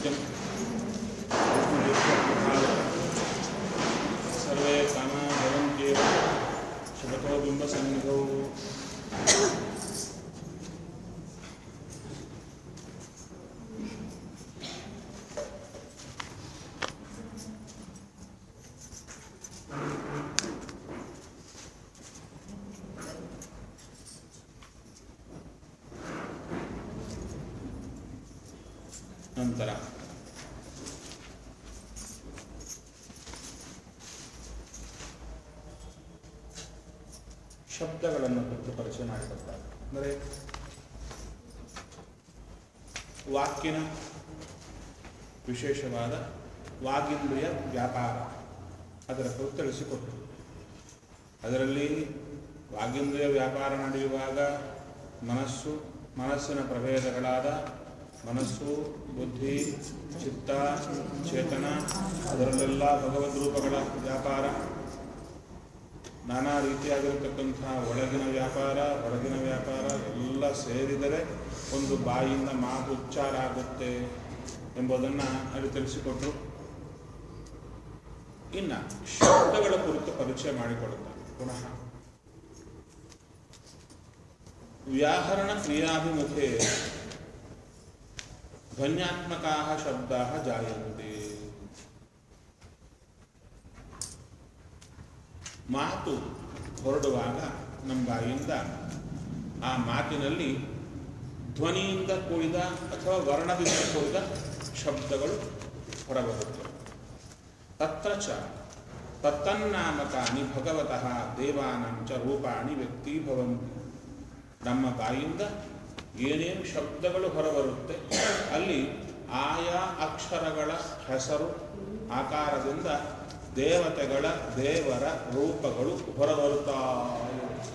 नित्यं सर्वे कामा भवन्त्येव शपथो बिम्बसन्निधौ ನಂತರ ಶಬ್ದಗಳನ್ನು ಕುರಿತು ಪರಿಚಯ ಮಾಡಿಕೊಡ್ತಾರೆ ಅಂದರೆ ವಾಕ್ಯನ ವಿಶೇಷವಾದ ವಾಗಿಂದ್ರಿಯ ವ್ಯಾಪಾರ ಅದರ ಕುರಿತು ತಿಳಿಸಿಕೊಟ್ಟರು ಅದರಲ್ಲಿ ವಾಗಿಂದ್ರಿಯ ವ್ಯಾಪಾರ ನಡೆಯುವಾಗ ಮನಸ್ಸು ಮನಸ್ಸಿನ ಪ್ರಭೇದಗಳಾದ ಮನಸ್ಸು ಬುದ್ಧಿ ಚಿತ್ತ ಚೇತನ ಅದರಲ್ಲೆಲ್ಲ ಭಗವದ್ ರೂಪಗಳ ವ್ಯಾಪಾರ ನಾನಾ ರೀತಿಯಾಗಿರತಕ್ಕಂಥ ಒಳಗಿನ ವ್ಯಾಪಾರ ಹೊರಗಿನ ವ್ಯಾಪಾರ ಎಲ್ಲ ಸೇರಿದರೆ ಒಂದು ಬಾಯಿಯಿಂದ ಮಾತು ಉಚ್ಚಾರ ಆಗುತ್ತೆ ಎಂಬುದನ್ನು ಅಲ್ಲಿ ತಿಳಿಸಿಕೊಟ್ರು ಇನ್ನು ಶಬ್ದಗಳ ಕುರಿತು ಪರಿಚಯ ಮಾಡಿಕೊಡುತ್ತಾರೆ ಪುನಃ ವ್ಯಾಹರಣ ಕ್ರಿಯಾಭಿಮುಖೇ ಧ್ವನ್ಯಾತ್ಮಕಾ ಶಬ್ದ ಜಾಯಂತೆ ಮಾತು ಹೊರಡುವಾಗ ನಮ್ಮ ಬಾಯಿಯಿಂದ ಆ ಮಾತಿನಲ್ಲಿ ಧ್ವನಿಯಿಂದ ಕೂಡಿದ ಅಥವಾ ವರ್ಣದಿಂದ ಕೂಡಿದ ಶಬ್ದಗಳು ಹೊರಬರುತ್ತವೆ ತತ್ರ ಚ ತತ್ತನ್ನಾಮಕಾನಿ ಭಗವತಃ ದೇವಾನಂ ಚ ರೂಪಾಣಿ ವ್ಯಕ್ತೀಭವಂತಿ ನಮ್ಮ ಬಾಯಿಂದ ಏನೇನು ಶಬ್ದಗಳು ಹೊರಬರುತ್ತೆ ಅಲ್ಲಿ ಆಯಾ ಅಕ್ಷರಗಳ ಹೆಸರು ಆಕಾರದಿಂದ ದೇವತೆಗಳ ದೇವರ ರೂಪಗಳು ಹೊರಬರುತ್ತಾ ಇರುತ್ತೆ.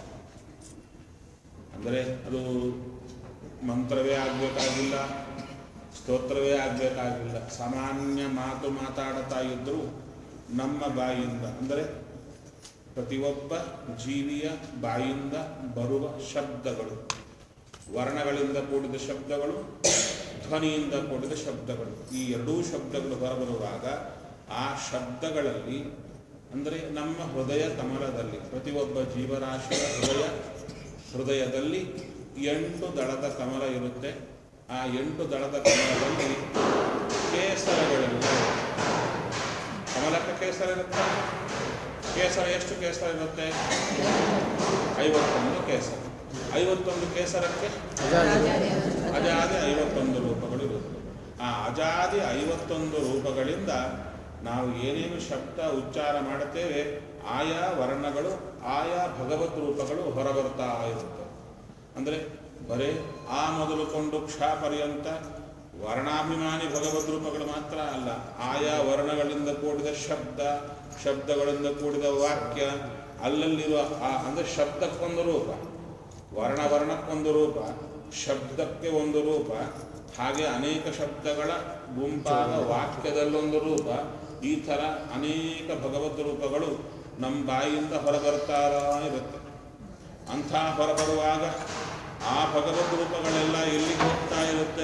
ಅಂದರೆ ಅದು ಮಂತ್ರವೇ ಆಗಬೇಕಾಗಿಲ್ಲ ಸ್ತೋತ್ರವೇ ಆಗಬೇಕಾಗಿಲ್ಲ ಸಾಮಾನ್ಯ ಮಾತು ಮಾತಾಡುತ್ತಾ ಇದ್ದರೂ ನಮ್ಮ ಬಾಯಿಯಿಂದ ಅಂದರೆ ಪ್ರತಿಯೊಬ್ಬ ಜೀವಿಯ ಬಾಯಿಂದ ಬರುವ ಶಬ್ದಗಳು ವರ್ಣಗಳಿಂದ ಕೂಡಿದ ಶಬ್ದಗಳು ಧ್ವನಿಯಿಂದ ಕೂಡಿದ ಶಬ್ದಗಳು ಈ ಎರಡೂ ಶಬ್ದಗಳು ಹೊರಬರುವಾಗ ಆ ಶಬ್ದಗಳಲ್ಲಿ ಅಂದರೆ ನಮ್ಮ ಹೃದಯ ಕಮಲದಲ್ಲಿ ಪ್ರತಿಯೊಬ್ಬ ಜೀವರಾಶಿಯ ಹೃದಯ ಹೃದಯದಲ್ಲಿ ಎಂಟು ದಳದ ಕಮಲ ಇರುತ್ತೆ ಆ ಎಂಟು ದಳದ ಕಮಲದಲ್ಲಿ ಕೇಸರಗಳೆಲ್ಲ ಕಮಲಕ್ಕೆ ಕೇಸರ ಇರುತ್ತೆ ಕೇಸರ ಎಷ್ಟು ಕೇಸರ ಇರುತ್ತೆ ಐವತ್ತೊಂದು ಕೇಸರ ಐವತ್ತೊಂದು ಕೇಸರಕ್ಕೆ ಅಜಾದಿ ಐವತ್ತೊಂದು ರೂಪಗಳು ಇರುತ್ತೆ ಆ ಅಜಾದಿ ಐವತ್ತೊಂದು ರೂಪಗಳಿಂದ ನಾವು ಏನೇನು ಶಬ್ದ ಉಚ್ಚಾರ ಮಾಡುತ್ತೇವೆ ಆಯಾ ವರ್ಣಗಳು ಆಯಾ ಭಗವತ್ ರೂಪಗಳು ಹೊರಬರ್ತಾ ಇರುತ್ತೆ ಅಂದರೆ ಬರೇ ಆ ಮೊದಲುಕೊಂಡು ಕ್ಷ ಪರ್ಯಂತ ವರ್ಣಾಭಿಮಾನಿ ಭಗವದ್ ರೂಪಗಳು ಮಾತ್ರ ಅಲ್ಲ ಆಯಾ ವರ್ಣಗಳಿಂದ ಕೂಡಿದ ಶಬ್ದ ಶಬ್ದಗಳಿಂದ ಕೂಡಿದ ವಾಕ್ಯ ಅಲ್ಲಲ್ಲಿರುವ ಆ ಅಂದರೆ ಶಬ್ದಕ್ಕೊಂದು ರೂಪ ವರ್ಣ ವರ್ಣಕ್ಕೊಂದು ರೂಪ ಶಬ್ದಕ್ಕೆ ಒಂದು ರೂಪ ಹಾಗೆ ಅನೇಕ ಶಬ್ದಗಳ ಗುಂಪಾದ ವಾಕ್ಯದಲ್ಲೊಂದು ರೂಪ ಈ ಥರ ಅನೇಕ ಭಗವದ್ ರೂಪಗಳು ನಮ್ಮ ಬಾಯಿಯಿಂದ ಹೊರಬರ್ತಾ ಇರುತ್ತೆ ಅಂಥ ಹೊರಬರುವಾಗ ಆ ಭಗವದ್ ರೂಪಗಳೆಲ್ಲ ಎಲ್ಲಿಗೆ ಹೋಗ್ತಾ ಇರುತ್ತೆ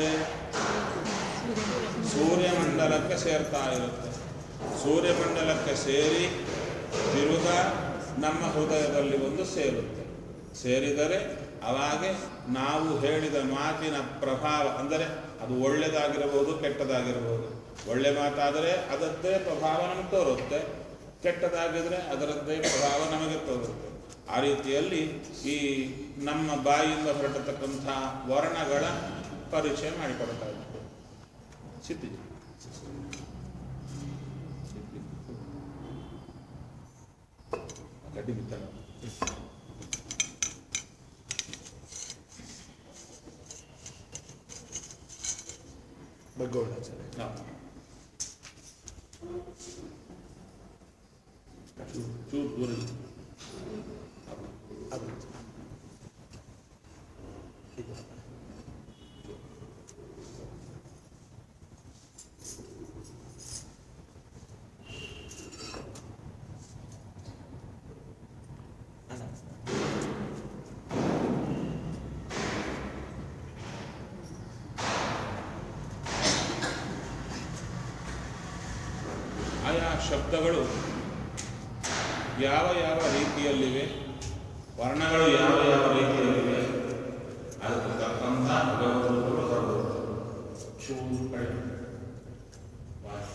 ಸೂರ್ಯಮಂಡಲಕ್ಕೆ ಸೇರ್ತಾ ಇರುತ್ತೆ ಸೂರ್ಯಮಂಡಲಕ್ಕೆ ಸೇರಿ ತಿರುಗ ನಮ್ಮ ಹೃದಯದಲ್ಲಿ ಒಂದು ಸೇರುತ್ತೆ ಸೇರಿದರೆ ಅವಾಗೆ ನಾವು ಹೇಳಿದ ಮಾತಿನ ಪ್ರಭಾವ ಅಂದರೆ ಅದು ಒಳ್ಳೆಯದಾಗಿರಬಹುದು ಕೆಟ್ಟದಾಗಿರಬಹುದು ಒಳ್ಳೆ ಮಾತಾದರೆ ಅದರದ್ದೇ ಪ್ರಭಾವ ನಮಗೆ ತೋರುತ್ತೆ ಕೆಟ್ಟದಾಗಿದ್ರೆ ಅದರದ್ದೇ ಪ್ರಭಾವ ನಮಗೆ ತೋರುತ್ತೆ ಆ ರೀತಿಯಲ್ಲಿ ಈ ನಮ್ಮ ಬಾಯಿಯಿಂದ ಹೊರಟತಕ್ಕಂಥ ವರ್ಣಗಳ ಪರಿಚಯ ಮಾಡಿಕೊಡ್ತಾ ಇತ್ತು ಸಿದ್ಧಿ ಗಡ್ಡಿ ಬಿತ್ತಲ್ಲ ಬಗ್ಗೋಣ ಸರ್ ನಾವು ಚೂರು ಚೂರು ದೂರ ಇರು. ಅದು ಇದು ಅಣ್ಣ ಶಬ್ದಗಳು ಯಾವ ಯಾವ ರೀತಿಯಲ್ಲಿವೆ ವರ್ಣಗಳು ಯಾವ ಯಾವ ರೀತಿಯಲ್ಲಿವೆ ಅದಕ್ಕೆ ತಕ್ಕಂಥ ಭಗವಂತರು ಹೊರಬರು ಚೂರು ಕಡಿಮೆ ವಾಯು.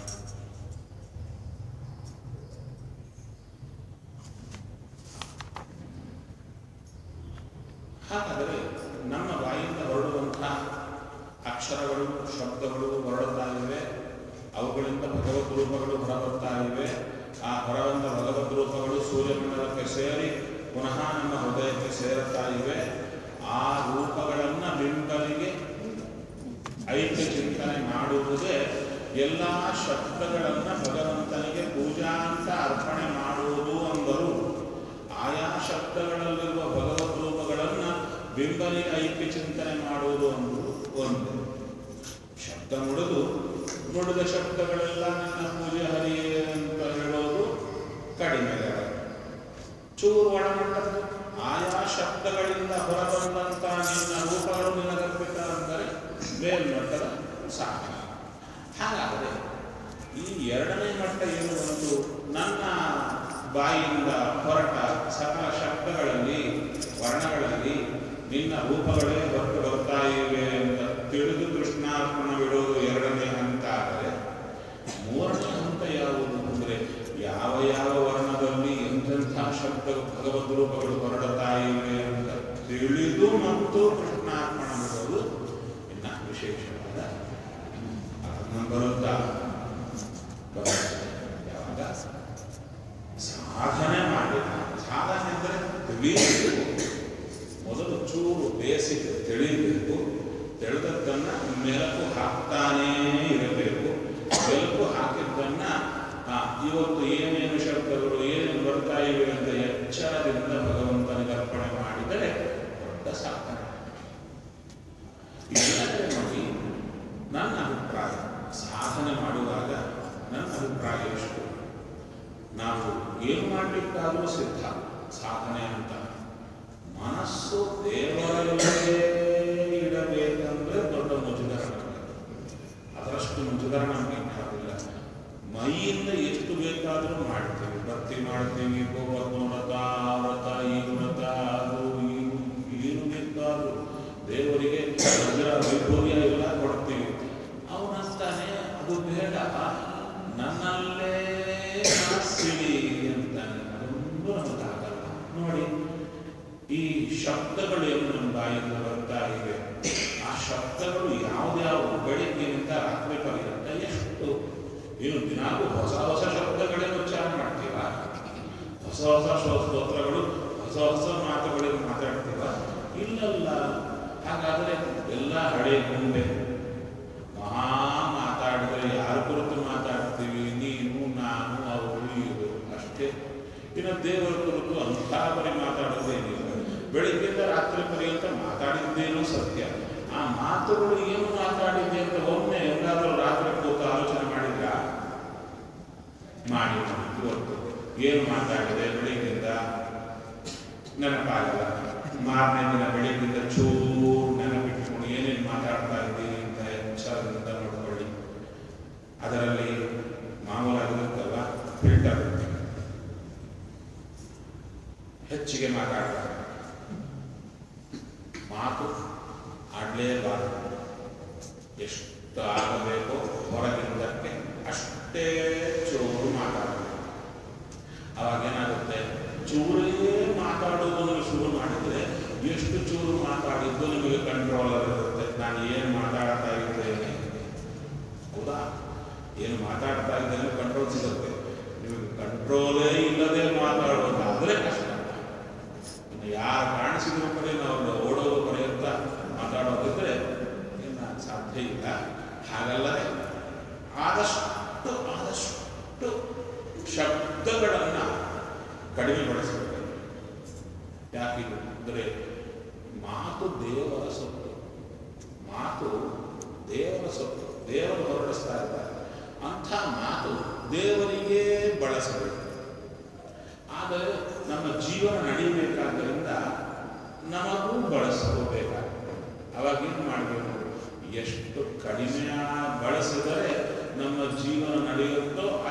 ಹಾಗಾದರೆ ನಮ್ಮ ಬಾಯಿಂದ ಹೊರಡುವಂತಹ ಅಕ್ಷರಗಳು ಶಬ್ದಗಳು ಹೊರಡುತ್ತಾ ಇವೆ ಅವುಗಳಿಂದ ಭಗವದ್ ರೂಪಗಳು ಹೊರಬರ್ತಾ ಇವೆ ಆ ಹೊರಬಂದ ಭಗವದ್ ರೂಪಗಳು ಸೂರ್ಯಮಂಡಲಕ್ಕೆ ಸೇರಿ ಪುನಃ ನಮ್ಮ ಹೃದಯಕ್ಕೆ ಸೇರುತ್ತಾ ಇವೆ ಆ ರೂಪಗಳನ್ನ ಬಿಂಬಲಿಗೆ ಐಕ್ಯ ಚಿಂತನೆ ಮಾಡುವುದೇ ಎಲ್ಲ ಶಬ್ದಗಳನ್ನ ಭಗವಂತನಿಗೆ ಪೂಜಾ ಅಂತ ಅರ್ಪಣೆ ಮಾಡುವುದು ಅಂದರು ಆಯಾ ಶಬ್ದಗಳಲ್ಲಿರುವ ಭಗವದ್ ರೂಪಗಳನ್ನ ಬಿಂಬಲಿಗೆ ಐಕ್ಯ ಚಿಂತನೆ ಮಾಡುವುದು ಅಂದರು ಒಂದು ಶಬ್ದ ನುಡಿದು ನುಡಿದ ಶಬ್ದಗಳೆಲ್ಲ ನನ್ನ ಪೂಜೆ ಹರಿಯೇ ಅಂತ ಹೇಳೋದು ಕಡಿಮೆ ಚೂರು ಒಳಮಟ್ಟದ್ದು ಆಯಾ ಶಬ್ದಗಳಿಂದ ಹೊರಬಂದಂತ ನಿನ್ನ ರೂಪಗಳು ನಿನಗರ್ಪಿತ ಅಂದರೆ ಮೇಲ್ಮಟ್ಟದ ಸಾಧನ ಹಾಗಾದರೆ ಈ ಎರಡನೇ ಮಟ್ಟ ಏನು ಬಂತು ನನ್ನ ಬಾಯಿಯಿಂದ ಹೊರಟ ಸಕಲ ಶಬ್ದಗಳಲ್ಲಿ ವರ್ಣಗಳಲ್ಲಿ ನಿನ್ನ ರೂಪಗಳೇ ಹೊರಟು ಬರ್ತಾ ಇವೆ ಅಂತ ತಿಳಿದು ಕೃಷ್ಣಾರ್ಪಣವಿಡೋದು ಎರಡನೇ ಹಂತ ಆದರೆ ಮೂರನೇ ಹಂತ ಯಾವುದು ಅಂದರೆ ಯಾವ ಯಾವ ವರ್ಣದಲ್ಲಿ ಎಂತೆಂಥ ಶಬ್ದ ಭಗವದ್ ರೂಪಗಳು ಹೊರಡುತ್ತಾ ಇವೆ ಅಂತ ತಿಳಿದು ಮತ್ತು ಕೃಷ್ಣಾರ್ಪಣವಿಡೋದು ಇನ್ನ ವಿಶೇಷವಾದ ಅದನ್ನ ಬರುತ್ತಾ ಬರುತ್ತೆ. ಯಾವಾಗ ಸಾಧನೆ ಮಾಡಿದ ಸಾಧನೆ ಅಂದರೆ ತಿಳಿಯಬೇಕು ಮೊದಲು ಚೂರು ಬೇಸಿಕ್ ತಿಳಿಯಬೇಕು ತಿಳಿದದ್ದನ್ನ ಮೆಲುಕು ಹಾಕ್ತಾನೇ ಇರಬೇಕು ಮೆಲುಕು ಹಾಕಿದ್ದನ್ನ ಆ, ಇವತ್ತು ಏನೇನು ಶಬ್ದಗಳು ಏನೇನು ಬರ್ತಾ ಇವೆ ಅಂತ ಎಚ್ಚರದಿಂದ ಭಗವಂತನಿಗೆ ಅರ್ಪಣೆ ಮಾಡಿದರೆ ದೊಡ್ಡ ಸಾಧನೆ ಇದಲ್ಲದೆ ನೋಡಿ ನನ್ನ ಅಭಿಪ್ರಾಯ ಸಾಧನೆ ಮಾಡುವಾಗ ನನ್ನ ಅಭಿಪ್ರಾಯ ಎಷ್ಟು ನಾವು ಏನು ಮಾಡಲಿಕ್ಕಾದರೂ ಸಿದ್ಧ ಸಾಧನೆ ಅಂತ ಮನಸ್ಸು ದೇವರಲ್ಲೇ ಇಡಬೇಕಂದ್ರೆ ದೊಡ್ಡ ಮುಜುಗರ ನಮಗೆ. ಅದರಷ್ಟು ಮುಜುಗರ ನಮಗೆ ಇನ್ನಾಗಿಲ್ಲ ಮೈಯಿಂದ ಎಷ್ಟು ಬೇಕಾದರೂ ಮಾಡ್ತೀವಿ ಭಕ್ತಿ ಮಾಡ್ತೀವಿ ಗೋವರ್ಧನ ವ್ರತ ವ್ರತ ಈ ವ್ರತ ಅದು ಇದು ಏನು ಬೇಕಾದರೂ ದೇವರಿಗೆ ವಜ್ರ ವೈಭವ್ಯ ಎಲ್ಲ ಕೊಡ್ತೀವಿ ಅವನಂತಾನೆ ಅದು ಬೇಡ ನನ್ನಲ್ಲೇ ಸಿಡಿ ಅಂತಾನೆ ಅದೊಂದು ನಮಗಾಗಲ್ಲ ನೋಡಿ ಈ ಶಬ್ದಗಳು ಏನು ನಮ್ಮ ಬಾಯಿಂದ ಬರ್ತಾ ಇವೆ ಆ ಶಬ್ದಗಳು ಯಾವ್ದ್ಯಾವ ಬೆಳಿಗ್ಗೆಯಿಂದ ರಾತ್ರಿ ಪರ್ಯಂತ ಎಷ್ಟು ಏನು ದಿನಾಗೂ ಹೊಸ ಹೊಸ ಶಬ್ದಗಳೇ ಉಚ್ಚಾರ ಮಾಡ್ತೀವ ಹೊಸ ಹೊಸ ಶ್ಲೋ- ಸ್ತೋತ್ರಗಳು ಹೊಸ ಹೊಸ ಮಾತುಗಳನ್ನು ಮಾತಾಡ್ತೀವ ಇಲ್ಲಲ್ಲ ಹಾಗಾದರೆ ಎಲ್ಲ ಹಳೆ ಗುಂಬೆ ಮಹಾ ಮಾತಾಡಿದ್ರೆ ಯಾರ ಕುರಿತು ಮಾತಾಡ್ತೀವಿ ನೀನು ನಾನು ಅವರು ಇವರು ಅಷ್ಟೇ ಇನ್ನು ದೇವರ ಕುರಿತು ಅಂಥ ಬರೀ ಮಾತಾಡೋದೇನಿಲ್ಲ ಬೆಳಿಗ್ಗೆಯಿಂದ ರಾತ್ರಿ ಪರ್ಯಂತ ಮಾತಾಡಿದ್ದೇನೋ ಸತ್ಯ ಆ ಮಾತುಗಳು ಏನು ಮಾತಾಡಿದ್ದೆ ಅಂತ ಒಮ್ಮೆ ಎಲ್ಲಾದರೂ ರಾತ್ರಿ ಕೂತು ಆಲೋಚನೆ ಮಾಡಿದ್ರ ಮಾಡಿ ಇವತ್ತು ಏನು ಮಾತಾಡಿದೆ ಬೆಳಿಗ್ಗೆಯಿಂದ ನೆನಪಾಗಲ್ಲ ಮಾರನೇ ದಿನ ಬೆಳಿಗ್ಗೆಯಿಂದ ಚೂರು ನೆನಪಿಟ್ಕೊಂಡು ಏನೇನು ಮಾತಾಡ್ತಾ ಇದ್ದೀನಿ ಅಂತ ಎಚ್ಚರದಿಂದ ನೋಡ್ಕೊಳ್ಳಿ ಅದರಲ್ಲಿ ಮಾಮೂಲಾಗಿರುತ್ತಲ್ಲ ಫಿಲ್ಟರ್ ಹೆಚ್ಚಿಗೆ ಮಾತಾಡ್ತಾರೆ ಮಾತು ಆಡಲೇಬಾರದು ಎಷ್ಟು ಆಗಬೇಕೋ ಹೊರಗಿರುವುದಕ್ಕೆ ಅಷ್ಟೇ ಚೂರು ಮಾತಾಡಬೇಕು ಅವಾಗ ಏನಾಗುತ್ತೆ ಚೂರೇ ಮಾತಾಡೋದನ್ನು ಶುರು ಮಾಡಿದ್ರೆ ಎಷ್ಟು ಚೂರು ಮಾತಾಡಿದ್ದು ನಿಮಗೆ ಕಂಟ್ರೋಲರ್ ಇರುತ್ತೆ ನಾನು ಏನು ಮಾತಾಡ್ತಾ ಇದ್ದೇನೆ ಹೌದಾ ಏನು ಮಾತಾಡ್ತಾ ಇದ್ದೇನೆ ಕಂಟ್ರೋಲ್ ಸಿಗುತ್ತೆ ನಿಮಗೆ ಕಂಟ್ರೋಲೇ ಇಲ್ಲದೆ ಮಾತಾಡೋದಾದ್ರೆ ಕಷ್ಟ ಇನ್ನು ಯಾರು ಕಾಣಿಸಿದ್ರು ಕಡೆ ನಾವು ಓಡೋದು ಪರ್ಯಂತ ಮಾತಾಡೋದಿದ್ರೆ ಇನ್ನು ಸಾಧ್ಯ ಇಲ್ಲ ಹಾಗಲ್ಲದೆ ಆದಷ್ಟು ಆದಷ್ಟು ಶಬ್ದಗಳನ್ನು ಕಡಿಮೆಗೊಳಿಸಬೇಕು ಯಾಕಿದು ಅಂದರೆ ಮಾತು ದೇವರ ಸೊತ್ತು ಮಾತು ದೇವರ ಸೊತ್ತು ದೇವರು ಹೊರಡಿಸ್ತಾ ಇದ್ದಾರೆ ಅಂಥ ಮಾತು ದೇವರಿಗೆ ಬಳಸಬೇಕು ಆದರೆ ನಮ್ಮ ಜೀವನ ನಡೀಬೇಕಾದ್ದರಿಂದ ನಮಗೂ ಬಳಸ್ಕೋಬೇಕಾಗ್ತದೆ ಅವಾಗ ಏನು ಮಾಡಬೇಕು ಎಷ್ಟು ಕಡಿಮೆ ಬಳಸಿದರೆ ನಮ್ಮ ಜೀವನ ನಡೆಯುತ್ತೋ ಅಷ್ಟು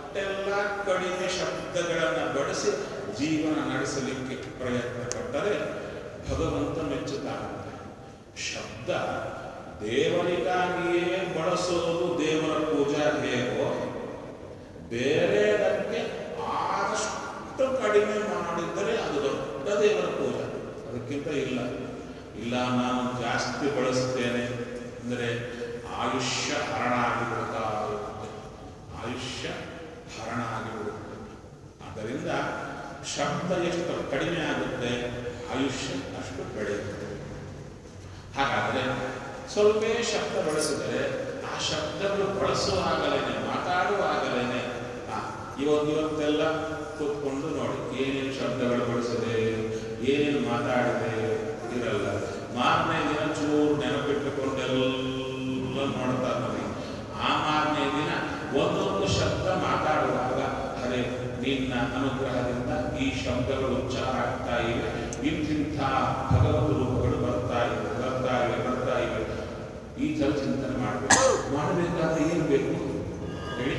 ಅಷ್ಟೆಲ್ಲ ಕಡಿಮೆ ಶಬ್ದಗಳನ್ನು ಬಳಸಿ ಜೀವನ ನಡೆಸಲಿಕ್ಕೆ ಪ್ರಯತ್ನ ಪಟ್ಟರೆ ಭಗವಂತ ಮೆಚ್ಚುತ್ತಾನಂತೆ ಶಬ್ದ ದೇವರಿಗಾಗಿಯೇ ಬಳಸೋದು ದೇವರ ಪೂಜಾ ಹೇಗೋ ಬೇರೆದಕ್ಕೆ ಆದಷ್ಟು ಕಡಿಮೆ ಮಾಡಿದರೆ ಅದು ದೊಡ್ಡ ದೇವರ ಪೂಜೆ ಅದಕ್ಕಿಂತ ಇಲ್ಲ ಇಲ್ಲ ನಾನು ಜಾಸ್ತಿ ಬಳಸ್ತೇನೆ ಅಂದರೆ ಆಯುಷ್ಯ ಹರಣ ಆಗಿಬಿಡ್ತಾ ಇರುತ್ತೆ ಆಯುಷ್ಯ ಹರಣ ಆಗಿಬಿಡುತ್ತೆ ಆದ್ದರಿಂದ ಶಬ್ದ ಎಷ್ಟು ಕಡಿಮೆ ಆಗುತ್ತೆ ಆಯುಷ್ಯ ಅಷ್ಟು ಬೆಳೆಯುತ್ತೆ ಹಾಗಾದರೆ ಸ್ವಲ್ಪ ಶಬ್ದ ಬಳಸಿದರೆ ಆ ಶಬ್ದಗಳು ಬಳಸುವಾಗಲೇನೆ ಮಾತಾಡುವಾಗಲೇನೆ ಆ, ಇವತ್ತು ಇವತ್ತೆಲ್ಲ ಕೂತ್ಕೊಂಡು ನೋಡಿ ಏನೇನು ಶಬ್ದಗಳು ಬಳಸಿದೆ ಏನೇನು ಮಾತಾಡಿದೆ ಇರಲ್ಲ ಮಾರನೇ ದಿನ ಚೂರು ನೆನಪಿಟ್ಟುಕೊಂಡೆಲ್ಲ ನೋಡ್ತಾ ನೋಡಿ ಆ ಮಾರನೇ ದಿನ ಒಂದೊಂದು ಶಬ್ದ ಮಾತಾಡುವಾಗ ಅರೆ ನಿನ್ನ ಅನುಗ್ರಹದಿಂದ ಈ ಶಬ್ದಗಳು ಉಚ್ಚಾರ ಆಗ್ತಾ ಇವೆ ಇಂತಿಂಥ ಭಗವತ್ ರೂಪಗಳು ಬರ್ತಾ ಇವೆ ಬರ್ತಾ ಇವೆ ಬರ್ತಾ ಇವೆ ಈ ಥರ ಚಿಂತನೆ ಮಾಡಬೇಕು ಮಾಡಬೇಕಾದ್ರೆ ಏನು ಬೇಕು ಹೇಳಿ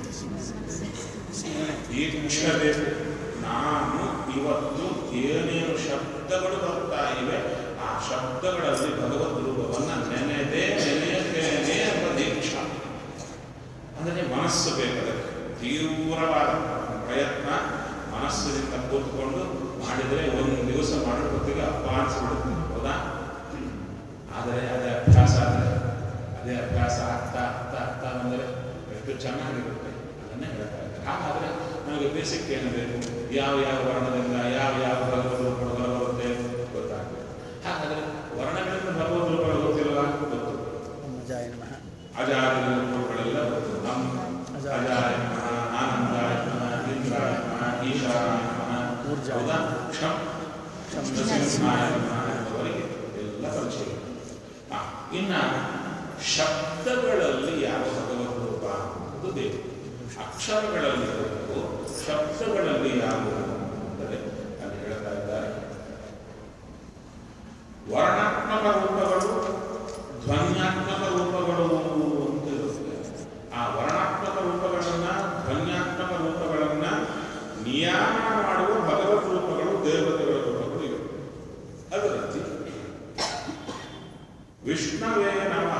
ಈ ನಿಮಿಷ ಬೇಕು ನಾನು ಇವತ್ತು ಏನೇನು ಶಬ್ದಗಳು ಬರ್ತಾ ಇವೆ ಆ ಶಬ್ದಗಳಲ್ಲಿ ಭಗವದ್ ರೂಪವನ್ನ ನೆನೆದೇ ನೆನೆಯುತ್ತೇನೆ ಎಂಬ ದೀಕ್ಷಾ ಅಂದರೆ ಮನಸ್ಸು ಬೇಕಾದರೆ ತೀವ್ರವಾದ ಪ್ರಯತ್ನ ಮನಸ್ಸಿನಿಂದ ಕೂತ್ಕೊಂಡು ಮಾಡಿದರೆ ಒಂದು ದಿವಸ ಮಾಡೋದೊತ್ತಿಗೆ ಅಪ್ಪ ಅನಿಸ್ಬಿಡುತ್ತೆ ಹೌದಾ ಆದರೆ ಅದೇ ಅಭ್ಯಾಸ ಆದರೆ ಅದೇ ಅಭ್ಯಾಸ ಆಗ್ತಾ ಆಗ್ತಾ ಆಗ್ತಾ ಬಂದರೆ ಎಷ್ಟು ಚೆನ್ನಾಗಿರುತ್ತೆ ಅದನ್ನೇ ಹೇಳ್ತಾ ಇದ್ದಾರೆ ಹಾಗಾದರೆ ನಮಗೆ ಬೇಸಿಕ್ ಏನು ಬೇಕು ಯಾವ ಯಾವ ವರ್ಣದಿಂದ ಯಾವ ಯಾವ ಭಗವದ್ ರೂಪಗಳು ಬರುತ್ತೆ ಗೊತ್ತಾಗಬೇಕು ಹಾಗಾದರೆ ವರ್ಣಗಳಿಂದ ಭಗವದ್ ರೂಪಗಳು ಗೊತ್ತಿಲ್ವಾ ಗೊತ್ತು ಅಜಾಯ ನಮಃ ಅಜಾದಿ ರೂಪಗಳೆಲ್ಲ ಗೊತ್ತು ನಮ್ಮ ಅಜಾಯ ನಮಃ ಆನಂದಾಯ ನಮಃ ಇಂದ್ರಾಯ ನಮಃ ಈಶಾಯ ನಮಃ ಊರ್ಜಾಯ ಹೌದಾ ಕ್ಷಮ್ ನರಸಿಂಹಾಯ ನಮಃ ಎಂಬವರಿಗೆ ಎಲ್ಲ ಪರಿಚಯ ಆ, ಇನ್ನ ಶಬ್ದಗಳಲ್ಲಿ ಯಾವ ಭಗವದ್ ರೂಪ ಅದು ದೇವರು ಅಕ್ಷರಗಳಲ್ಲಿ ಇರುವುದು ಶಬ್ದಗಳಲ್ಲಿ ಯಾವುವು ಅಂದರೆ ಅಲ್ಲಿ ಹೇಳ್ತಾ ಇದ್ದಾರೆ ವರ್ಣಾತ್ಮಕ ರೂಪಗಳು ಧ್ವನ್ಯಾತ್ಮಕ ರೂಪಗಳು ಅಂತ ಇರುತ್ತೆ ಆ ವರ್ಣಾತ್ಮಕ ರೂಪಗಳನ್ನ ಧ್ವನ್ಯಾತ್ಮಕ ರೂಪಗಳನ್ನ ನಿಯಾಮನ ಮಾಡುವ ಭಗವತ್ ರೂಪಗಳು ದೇವತೆಗಳ ರೂಪಗಳು ಇವೆ ಅದರಲ್ಲಿ ವಿಷ್ಣುವೇ ನಮಃ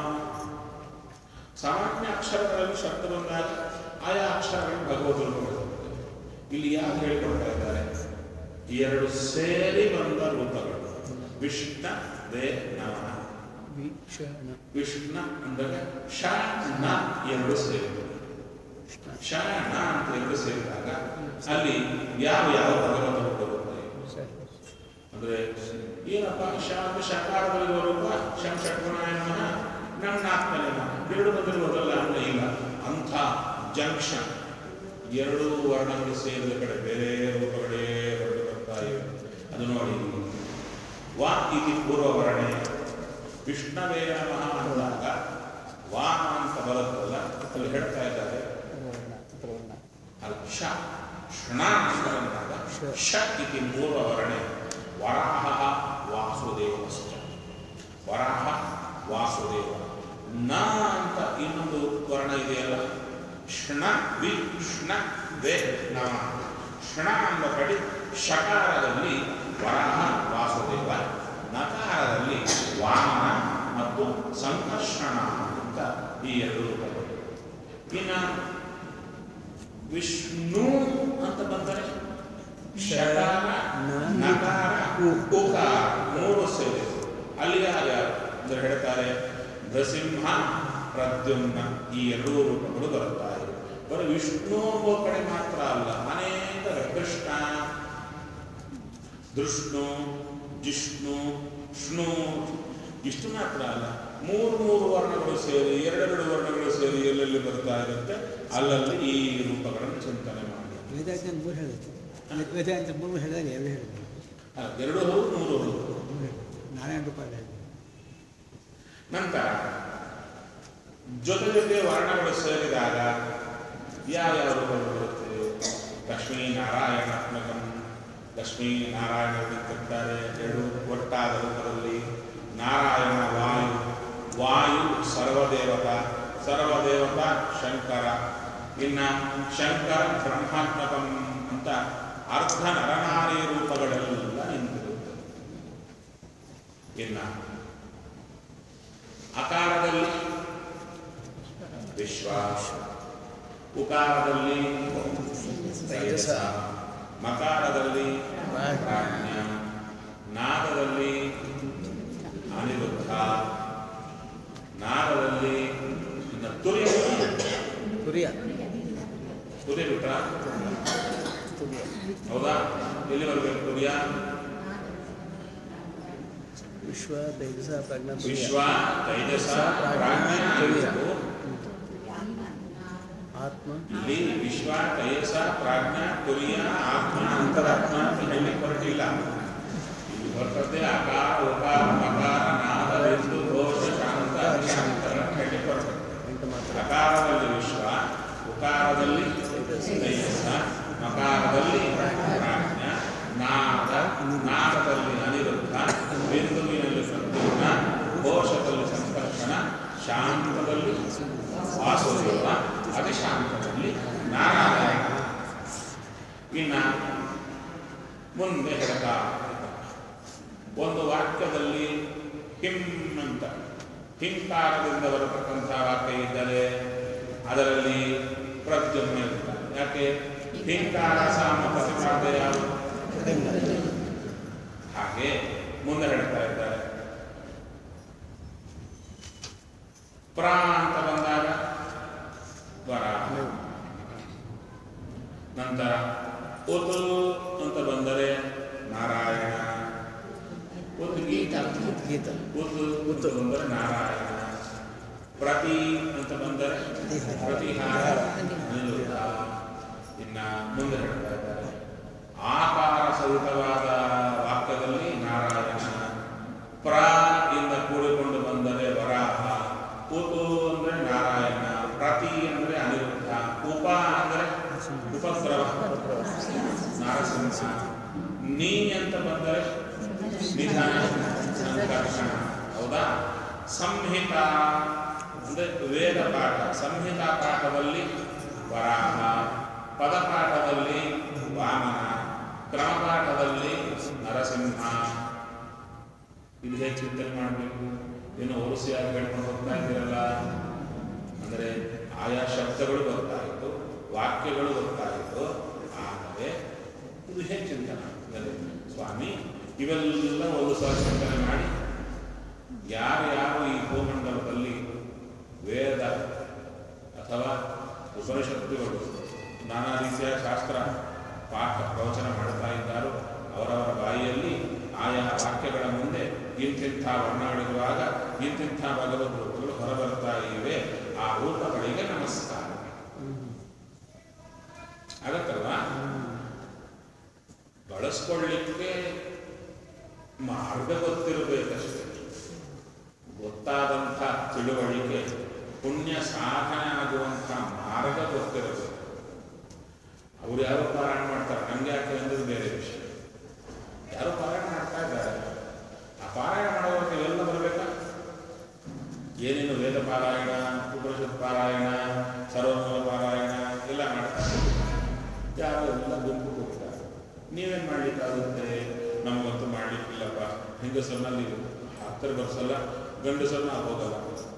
ಸಾಮಾನ್ಯ ಅಕ್ಷರಗಳಲ್ಲಿ ಶಬ್ದ ಬಂದಾಗ ಆಯಾ ಅಕ್ಷರಗಳು ಭಗವದ್ ರೂಪಗಳು ಇಲ್ಲಿ ಯಾರು ಹೇಳಿಕೊಡ್ತಾ ಇದ್ದಾರೆ ಎರಡು ಸೇರಿ ಬಂದ ರೂಪಗಳು ವಿಷ್ಣ ದೇ ನಮಃ ವೀಕ್ಷಣ ವಿಷ್ಣ ಅಂದರೆ ಶ ನ ಎರಡು ಸೇರಿದೆ ಶ ನ ಅಂತ ಎರಡು ಸೇರಿದಾಗ ಅಲ್ಲಿ ಯಾವ ಯಾವ ಭಗವಂತ ರೂಪ ಬರುತ್ತೆ ಸರಿ ಅಂದ್ರೆ ಏನಪ್ಪ ಶ ಅಂತ ಶಕಾರದಲ್ಲಿರುವ ರೂಪ ಶಂ ಷಟ್ಗುಣಾಯ ನಮಃ ನನ್ನಾತ್ಮನೆ ನಮಃ ಎರಡು ಬಂದಿರುವುದಲ್ಲ ಅಂದ್ರೆ ಇಲ್ಲ ಅಂಥ ಜಂಕ್ಷನ್ ಎರಡು ವರ್ಣಗಳು ಸೇರಿದ ಕಡೆ ಬೇರೆ ರೂಪಗಳೇ ಹೊರಟು ಬರ್ತಾ ಇವೆ ಅದು ನೋಡಿ ವಾ ಇತಿ ಪೂರ್ವವರ್ಣೆ ವಿಷ್ಣವೇ ನಮಃ ಅಂದಾಗ ವಾ ಅಂತ ಬರುತ್ತಲ್ಲ ಅಲ್ಲಿ ಹೇಳ್ತಾ ಇದ್ದಾರೆ ವರ್ಣ ಪ್ರವರ್ಣ ಅಲ್ಲ ಶ ಕ್ಷಣ ಅಂತ ಬಂದಾಗ ಶ ಇತಿ ಪೂರ್ವವರ್ಣೆ ವರಾಹ ವಾಸುದೇವಶ್ಚ ವರಾಹ ವಾಸುದೇವ ನ ಅಂತ ಇನ್ನೊಂದು ವರ್ಣ ಇದೆಯಲ್ಲ ಕ್ಷಣ ವಿ ಕ್ಷಣ ವೆ ನಮ ಕ್ಷಣ ಎಂಬ ಕಡೆ ಶಕಾರದಲ್ಲಿ ವರಾಹ ವಾಸುದೇವ ನಕಾರದಲ್ಲಿ ವಾಮನ ಮತ್ತು ಸಂಕರ್ಷಣ ಅಂತ ಈ ಎರಡು ರೂಪಗಳು ಇನ್ನು ವಿಷ್ಣು ಅಂತ ಬಂದರೆ ಶಕಾರ ನಕಾರ ಉಕಾರ ಮೂರು ಸೇರಿ ಅಲ್ಲಿ ಯಾರ್ಯಾರು ಅಂದ್ರೆ ಹೇಳ್ತಾರೆ ನೃಸಿಂಹ ಪ್ರದ್ಯುಮ್ನ ಈ ಎರಡೂ ರೂಪಗಳು ಬರುತ್ತಾರೆ ಬರೀ ವಿಷ್ಣು ಎಂಬ ಕಡೆ ಮಾತ್ರ ಅಲ್ಲ ಅನೇಕ ಕೃಷ್ಣ ದೃಷ್ಣು ಜಿಷ್ಣು ಷ್ಣು ಇಷ್ಟು ಮಾತ್ರ ಅಲ್ಲ ಮೂರು ಮೂರು ವರ್ಣಗಳು ಸೇರಿ ಎರಡೆರಡು ವರ್ಣಗಳು ಸೇರಿ ಎಲ್ಲೆಲ್ಲಿ ಬರ್ತಾ ಇರುತ್ತೆ ಅಲ್ಲಲ್ಲಿ ಈ ರೂಪಗಳನ್ನು ಚಿಂತನೆ ಮಾಡಿ ವೇದಾಂತ ಮೂರು ಹೇಳಿದ್ರು ವೇದಾಂತ ಮೂರು ಹೇಳಿದಾಗ ಎರಡು ಹೇಳಿದ್ರು ಅಲ್ಲ, ಎರಡು ಹೌದು ಮೂರು ಹೌದು ಮೂರು ಹೇಳಿದ್ರು ನಾರಾಯಣ ರೂಪಾಯಿ ಹೇಳಿದ್ರು ನಂತರ ಜೊತೆ ಜೊತೆ ವರ್ಣಗಳು ಸೇರಿದಾಗ ಯಾವ್ಯಾವ ರೂಪಗಳು ಬರುತ್ತೆ ಲಕ್ಷ್ಮೀ ನಾರಾಯಣಾತ್ಮಕಂ ಲಕ್ಷ್ಮೀ ನಾರಾಯಣ ಕರ್ತಾರೆ ಎರಡು ಒಟ್ಟಾದ ರೂಪದಲ್ಲಿ ನಾರಾಯಣ ವಾಯು ವಾಯು ಸರ್ವದೇವತ ಸರ್ವದೇವತ ಶಂಕರ ಇನ್ನ ಶಂಕರ ಬ್ರಹ್ಮಾತ್ಮಕಂ ಅಂತ ಅರ್ಧ ನರನಾರಿ ರೂಪಗಳೆಲ್ಲ ನಿಂತಿರುತ್ತೆ ಇನ್ನ ಅಕಾರದಲ್ಲಿ ವಿಶ್ವ ಉಕಾರದಲ್ಲಿ ತೇಜಸ ಮಕಾರದಲ್ಲಿ ಪ್ರಾಜ್ಞ ನಾದದಲ್ಲಿ ಅನಿರುದ್ಧ ನಾದದಲ್ಲಿ ಇನ್ನು ತುರಿಯ ತುರಿಯ ತುರಿಯ ಬಿಟ್ರ ತುರಿಯ ಹೌದಾ ಎಲ್ಲಿ ಬರಬೇಕು ತುರಿಯ ವಿಶ್ವ ತೇಜಸ ಪ್ರಜ್ಞಾ ತುರಿಯ ವಿಶ್ವ ತೈಜಸ ಪ್ರಾಜ್ಞ ಅನಿರುದ್ಧ. ಆತ್ಮ ಇಲ್ಲಿ ವಿಶ್ವ ತೈಜಸ ಪ್ರಾಜ್ಞ ತುರಿಯ ಆತ್ಮ ಅಂತರಾತ್ಮ ಅಂತ ಹೇಳಲಿಕ್ಕೆ ಹೊರಟಿಲ್ಲ ಇಲ್ಲಿ ಬರ್ತದೆ ಅಕಾರ ಉಕಾರ ಮಕಾರ ನಾದ ಬಿಂದು ಘೋಷ ಶಾಂತ ಅಶಾಂತ ಹೇಳಲಿಕ್ಕೆ ಹೊರಟದೆ ಎಂಟು ಮಾತ್ರ ಅಕಾರದಲ್ಲಿ ವಿಶ್ವ ಉಕಾರದಲ್ಲಿ ತೈಜಸ ಮಕಾರದಲ್ಲಿ ಪ್ರಾಜ್ಞ ನಾದ ನಾದದಲ್ಲಿ ಅನಿರುದ್ಧ ಬಿಂದುವಿನಲ್ಲಿ ಸಂಪೂರ್ಣ ಕೋಶದಲ್ಲಿ ಸಂಕರ್ಷಣ ಶಾಂತದಲ್ಲಿ ವಾಸುದೇವ ಅತಿಶಾಂತದಲ್ಲಿ ನಾರಾಯಣ ಇನ್ನ ಮುಂದೆ ಹೇಳ್ತಾ ಒಂದು ವಾಕ್ಯದಲ್ಲಿ ಹಿಂ ಅಂತ ಹಿಂಕಾರದಿಂದ ಬರತಕ್ಕಂಥ ವಾಕ್ಯ ಇದ್ದರೆ ಅದರಲ್ಲಿ ಪ್ರದ್ಯುಮ್ನ ಇರ್ತಾನೆ ಯಾಕೆ ಹಿಂಕಾರ ಸಾಮ ಪ್ರತಿಪಾದ್ಯ ಯಾವುದು ಹಾಗೆ ಮುಂದೆ ಹೇಳ್ತಾ ಇದ್ದಾರೆ ಪ್ರಾ ಅಂತ ಬಂದಾಗ ವರ ನಂತರ ಉತು ಅಂತ ಬಂದರೆ ನಾರಾಯಣ ಉತ್ ಗೀತ ಗೀತ ಉತ್ ಉತ್ ಬಂದರೆ ನಾರಾಯಣ ಪ್ರತಿ ಅಂತ ಬಂದರೆ ಪ್ರತಿಹಾರ ಅನಿರುದ್ಧ ಇನ್ನ ಮುಂದೆ ಹೇಳ್ತಾ ಇದ್ದಾರೆ ಆಕಾರ ಸಹಿತವಾದ ವಾಕ್ಯದಲ್ಲಿ ನಾರಾಯಣ ಪ್ರ ಇಂದ ಕೂಡಿಕೊಂಡು ಬಂದರೆ ವರಾಹ ಉತು ಅಂದ್ರೆ ನಾರಾಯಣ ಪ್ರತಿ ಅಂದ್ರೆ ಅನಿರುದ್ಧ ಉಪ ಅಂದ್ರೆ ಉಪದ್ರವ ನಾರಸಿಂಹ ನೀ ಅಂತ ಬಂದರೆ ನಿಧಾನ ಸಂಕರ್ಷಣ ಹೌದಾ ಸಂಹಿತ ಅಂದ್ರೆ ವೇದ ಪಾಠ ಸಂಹಿತಾ ಪಾಠದಲ್ಲಿ ವರಾಹ ಪದಪಾಠದಲ್ಲಿ ವಾಮನ ಕ್ರಮಪಾಠದಲ್ಲಿ ನರಸಿಂಹ ಇದು ಹೇಗೆ ಚಿಂತನೆ ಮಾಡಬೇಕು ಏನು ಓರಿಸಿಯಾಗಿ ಹೇಳ್ಕೊಂಡು ಹೋಗ್ತಾ ಇದ್ದೀರಲ್ಲ ಅಂದರೆ ಆಯಾ ಶಬ್ದಗಳು ಗೊತ್ತಾಯಿತು ವಾಕ್ಯಗಳು ಗೊತ್ತಾಯಿತು ಆದರೆ ಇದು ಹೇಗೆ ಚಿಂತನೆ ಅಂದರೆ ಸ್ವಾಮಿ ಇವೆಲ್ಲ ಒಂದು ಸಲ ಚಿಂತನೆ ಮಾಡಿ ಯಾರು ಯಾರು ಈ ಭೂಮಂಡಲದಲ್ಲಿ ವೇದ ಅಥವಾ ಉಪನಿಷತ್ತುಗಳು ನಾನಾ ರೀತಿಯ ಶಾಸ್ತ್ರ ಪಾಠ ಪ್ರವಚನ ಮಾಡ್ತಾ ಇದ್ದಾರೋ ಅವರವರ ಬಾಯಿಯಲ್ಲಿ ಆಯಾ ವಾಕ್ಯಗಳ ಮುಂದೆ ಇಂತಿಂಥ ವರ್ಣಗಳಿರುವಾಗ ಇಂತಿಂಥ ಭಗವದ್ ರೂಪಗಳು ಹೊರಬರ್ತಾ ಇವೆ ಆ ರೂಪಗಳಿಗೆ ನಮಸ್ಕಾರ ಆಗತ್ತಲ್ವಾ ಬಳಸ್ಕೊಳ್ಳಿಕ್ಕೆ ಮಾರ್ಗ ಗೊತ್ತಿರಬೇಕಷ್ಟೇ ಗೊತ್ತಾದಂಥ ತಿಳುವಳಿಕೆ ಪುಣ್ಯ ಸಾಧನೆ ಆಗುವಂಥ ಮಾರ್ಗ ಗೊತ್ತಿರಬೇಕು ಅವ್ರು ಯಾರೋ ಪಾರಾಯಣ ಮಾಡ್ತಾರೆ ನಮ್ಗೆ ಯಾಕೆ ಅಂದ್ರೆ ಬೇರೆ ವಿಷಯ ಯಾರೋ ಪಾರಾಯಣ ಮಾಡ್ತಾ ಇದ್ದಾರೆ ಆ ಪಾರಾಯಣ ಮಾಡುವಾಗ ಎಲ್ಲ ಬರಬೇಕಾ ಏನೇನು ವೇದ ಪಾರಾಯಣ ಉಪನಿಷತ್ ಪಾರಾಯಣ ಸರ್ವಮೂಲ ಪಾರಾಯಣ ಎಲ್ಲ ಮಾಡ್ತಾರೆ ಯಾರೋ ಎಲ್ಲ ಗುಂಪು ಹೋಗ್ತಾರೆ ನೀವೇನು ಮಾಡ್ಲಿಕ್ಕಾಗುತ್ತೆ ನಮಗಂತೂ ಮಾಡ್ಲಿಕ್ಕಿಲ್ಲಪ್ಪ ಹೆಂಗಸರಲ್ಲಿ ಹತ್ತಿರ ಬರ್ಸಲ್ಲ ಗಂಡಸರನ್ನ ಹೋಗಲ್ಲ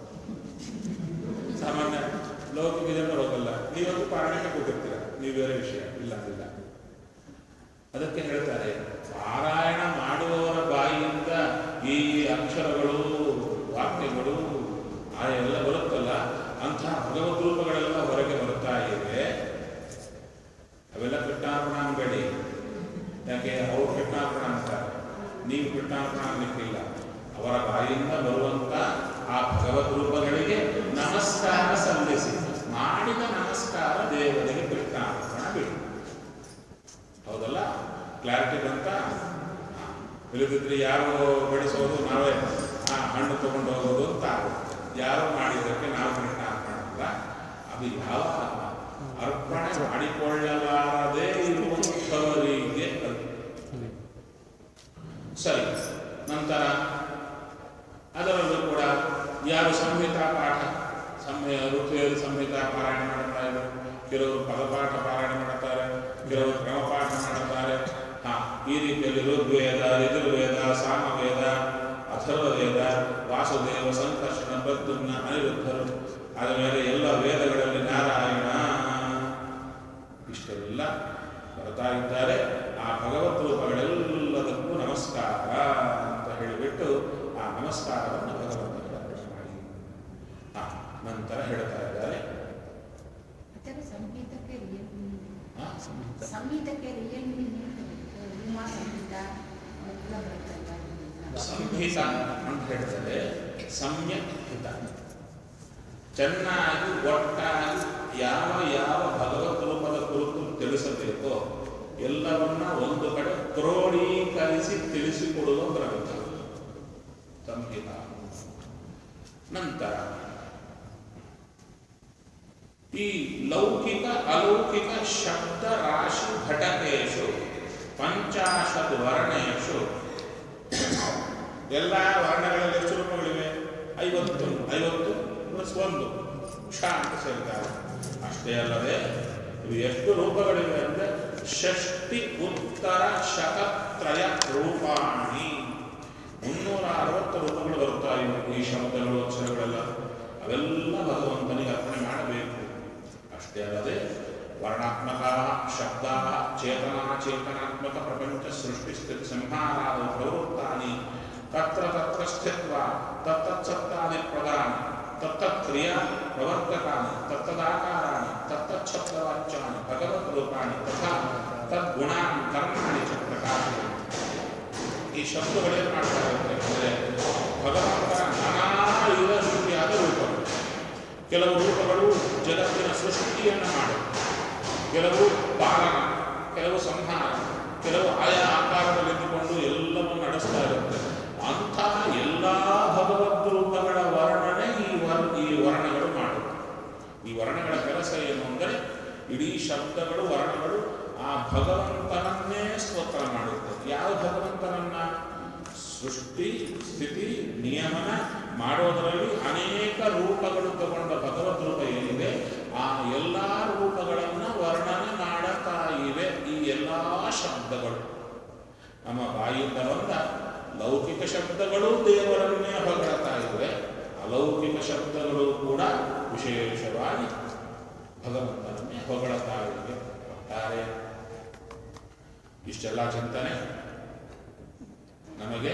ಸಾಮಾನ್ಯ ಲೌಕಿಕ ಜನರು ಹೋಗಲ್ಲ ನೀವಂತೂ ಪಾರಾಯಣಕ್ಕೆ ಹೋಗಿರ್ತೀರ ನೀವು ಬೇರೆ ವಿಷಯ ಇಲ್ಲ ಇಲ್ಲ ಅದಕ್ಕೆ ಹೇಳ್ತಾರೆ ಪಾರಾಯಣ ಮಾಡುವವರ ಬಾಯಿಯಿಂದ ಈ ಅಕ್ಷರಗಳು ವಾಕ್ಯಗಳು ಆ ಎಲ್ಲ ಬರುತ್ತಲ್ಲ ಅಂಥ ಭಗವದ್ ರೂಪಗಳೆಲ್ಲ ಹೊರಗೆ ಬರ್ತಾ ಇವೆ ಅವೆಲ್ಲ ಕೃಷ್ಣಾರ್ಪಣ ಅನ್ಬೇಡಿ ಯಾಕೆ ಅವ್ರು ಕೃಷ್ಣಾರ್ಪಣ ಅಂತಾರೆ ನೀವು ಕೃಷ್ಣಾರ್ಪಣ ಅನ್ಲಿಕ್ಕಿಲ್ಲ ಅವರ ಬಾಯಿಂದ ಬರುವಂತ ಆ ಭಗವದ್ ರೂಪಗಳಿಗೆ ನಮಸ್ಕಾರ ಸಲ್ಲಿಸಿ ಮಾಡಿದ ನಮಸ್ಕಾರ ದೇವರಿಗೆ ಕೃಷ್ಣಾರ್ಪಣ ಬಿಡಿ ಹೌದಲ್ಲ ಕ್ಲಾರಿಟಿ ಬಂತ ಇಲ್ಲದಿದ್ರೆ ಯಾರು ಬಡಿಸೋದು ನಾವೇ ಆ ಹಣ್ಣು ತಗೊಂಡು ಹೋಗೋದು ಅಂತ ಆಗುತ್ತೆ ಯಾರು ಮಾಡಿದ್ದಕ್ಕೆ ನಾವು ಕೃಷ್ಣಾರ್ಪಣ ಅಲ್ಲ ಅದು ಯಾವ ಅರ್ಪಣೆ ಮಾಡಿಕೊಳ್ಳಲಾರದೇ ಇರುವಂಥವರಿಗೆ ಅದು. ಸರಿ ನಂತರ ಅದರಲ್ಲೂ ಕೂಡ ಯಾರು ಸಂಹಿತಾ ಪಾಠ ಸಂಹಿ ಋತುವಿಯಲ್ಲಿ ಸಂಹಿತಾ ಪಾರಾಯಣ ಮಾಡ್ತಾ ಇದ್ದಾರೆ ಕೆಲವರು ಪದಪಾಠ ಪಾರಾಯಣ ಮಾಡುತ್ತಾರೆ ಕೆಲವರು ಕ್ರಮಪಾಠ ಮಾಡುತ್ತಾರೆ ಹಾ ಈ ರೀತಿಯಲ್ಲಿ ಋಗ್ವೇದ ಋಜುರ್ವೇದ ಸಾಮವೇದ ಅಥರ್ವವೇದ ವಾಸುದೇವ ಸಂಕರ್ಷಣ ಪ್ರದ್ಯುಮ್ನ ಅನಿರುದ್ಧರು ಅದರ ಮೇಲೆ ಎಲ್ಲ ವೇದಗಳಲ್ಲಿ ನಾರಾಯಣ ಇಷ್ಟೆಲ್ಲ ಬರ್ತಾ ಇದ್ದಾರೆ ಆ ಭಗವತ್ ರೂಪಗಳೆಲ್ಲದಕ್ಕೂ ನಮಸ್ಕಾರ ಅಂತ ಹೇಳಿಬಿಟ್ಟು ಆ ನಮಸ್ಕಾರವನ್ನು ಭಗವಂತನಿಗೆ ಅರ್ಪಣೆ ಮಾಡಿ ಆ, ನಂತರ ಹೇಳ್ತಾ ಇದ್ದಾರೆ ಅದರ ಸಂಗೀತಕ್ಕೆ ರಿಯಲ್ ಆ, ಸಂಗೀತಕ್ಕೆ ರಿಯಲ್ ಉಮಾ ಸಂಗೀತ ಎಲ್ಲ ಬರ್ತಲ್ಲ ಸಂಹಿತ ಅಂತ ಹೇಳ್ತಾರೆ ಸಮ್ಯಕ್ ಹಿತ ಚೆನ್ನಾಗಿ ಒಟ್ಟಾಗಿ ಯಾವ ಯಾವ ಭಗವತ್ ರೂಪದ ಕುರಿತು ತಿಳಿಸಬೇಕೋ ಎಲ್ಲವನ್ನ ಒಂದು ಕಡೆ ಕ್ರೋಢೀಕರಿಸಿ ತಿಳಿಸಿಕೊಡುವ ಗ್ರಂಥ ಸಂಹಿತ ನಂತರ ಈ ಲೌಕಿಕ ಅಲೌಕಿಕ ಶಬ್ದ ರಾಶಿ ಘಟಕೇಶು ಪಂಚಾಶತ್ ವರ್ಣೇಶು ಎಲ್ಲ ವರ್ಣಗಳಲ್ಲಿ ಎಷ್ಟು ರೂಪಗಳಿವೆ ಐವತ್ತು ಐವತ್ತು ಪ್ಲಸ್ ಒಂದು ಕ್ಷ ಅಂತ ಸೇರಿದ್ದಾರೆ ಅಷ್ಟೇ ಅಲ್ಲದೆ ಇವು ಎಷ್ಟು ರೂಪಗಳಿವೆ ಅಂದರೆ ಷಷ್ಟಿ ಉತ್ತರ ಶತತ್ರಯ ರೂಪಾಣಿ ಮುನ್ನೂರ ಅರವತ್ತು ರೂಪಗಳು ಬರುತ್ತಾ ಇವೆ ಈ ಶಬ್ದಗಳು ಅಕ್ಷರಗಳೆಲ್ಲ ಅವೆಲ್ಲ ಭಗವಂತನಿಗೆ ಅರ್ಪಣೆ ಮಾಡಬೇಕು ಅಷ್ಟೇ ಅಲ್ಲದೆ ವರ್ಣಾತ್ಮಕ ಶಬ್ದ ಚೇತನ ಚೇತನಾತ್ಮಕ ಪ್ರಪಂಚ ಸೃಷ್ಟಿ ಸ್ಥಿತಿ ಸಂಹಾರಾದ ಪ್ರವೃತ್ತಾನಿ ತತ್ರ ತತ್ರ ಸ್ಥಿತ್ವ ತತ್ತತ್ಸತ್ತಾದಿ ಪ್ರದಾನ ತತ್ತತ್ ಕ್ರಿಯಾ ಪ್ರವರ್ತಕಾನಿ ತತ್ತದಾಕಾರಾಣಿ ತತ್ತಚ್ಛಬ್ದವಾಚ್ಯಾನಿ ಭಗವತ್ ರೂಪಾಣಿ ತಥಾ ತದ್ಗುಣಾನಿ ಕರ್ಮಾಣಿ ಚ ಪ್ರಕಾಶಯಂತಿ ಈ ಶಬ್ದಗಳೇನು ಮಾಡ್ತಾ ಇರುತ್ತೆ ಅಂದರೆ ಭಗವಂತನ ನಾನಾ ವಿಧ ರೀತಿಯಾದ ರೂಪಗಳು ಕೆಲವು ರೂಪಗಳು ಜಗತ್ತಿನ ಸೃಷ್ಟಿಯನ್ನು ಮಾಡುತ್ತೆ ಕೆಲವು ಪಾಲನ ಕೆಲವು ಸಂಹಾರ ಕೆಲವು ಆಯಾ ಆಕಾರದಲ್ಲಿದ್ದುಕೊಂಡು ಎಲ್ಲವನ್ನು ನಡೆಸ್ತಾ ಇರುತ್ತೆ ಅಂಥ ಎಲ್ಲ ಭಗವದ್ ರೂಪಗಳ ವರ್ಣನೆ ಈ ವರ್ ಈ ವರ್ಣಗಳು ಮಾಡುತ್ತೆ ಈ ವರ್ಣಗಳ ಕೆಲಸ ಏನು ಅಂದರೆ ಇಡೀ ಶಬ್ದಗಳು ವರ್ಣಗಳು ಆ ಭಗವಂತನನ್ನೇ ಸ್ತೋತ್ರ ಮಾಡುತ್ತೆ ಯಾವ ಭಗವಂತನನ್ನ ಸೃಷ್ಟಿ ಸ್ಥಿತಿ ನಿಯಮನ ಮಾಡೋದರಲ್ಲಿ ಅನೇಕ ರೂಪಗಳು ತಗೊಂಡ ಭಗವದ್ ರೂಪ ಏನಿದೆ ಆ ಎಲ್ಲ ರೂಪಗಳನ್ನು ವರ್ಣನೆ ಮಾಡುತ್ತಾ ಇವೆ ಈ ಎಲ್ಲ ಶಬ್ದಗಳು ನಮ್ಮ ಬಾಯಿಂದ ಬಂದ ಲೌಕಿಕ ಶಬ್ದಗಳು ದೇವರನ್ನೇ ಹೊಗಳುತ್ತಾ ಇವೆ ಅಲೌಕಿಕ ಶಬ್ದಗಳು ಕೂಡ ವಿಶೇಷವಾಗಿ ಭಗವಂತನನ್ನೇ ಹೊಗಳುತ್ತಾ ಇವೆ ಒಟ್ಟಾರೆ ಇಷ್ಟೆಲ್ಲ ಚಿಂತನೆ ನಮಗೆ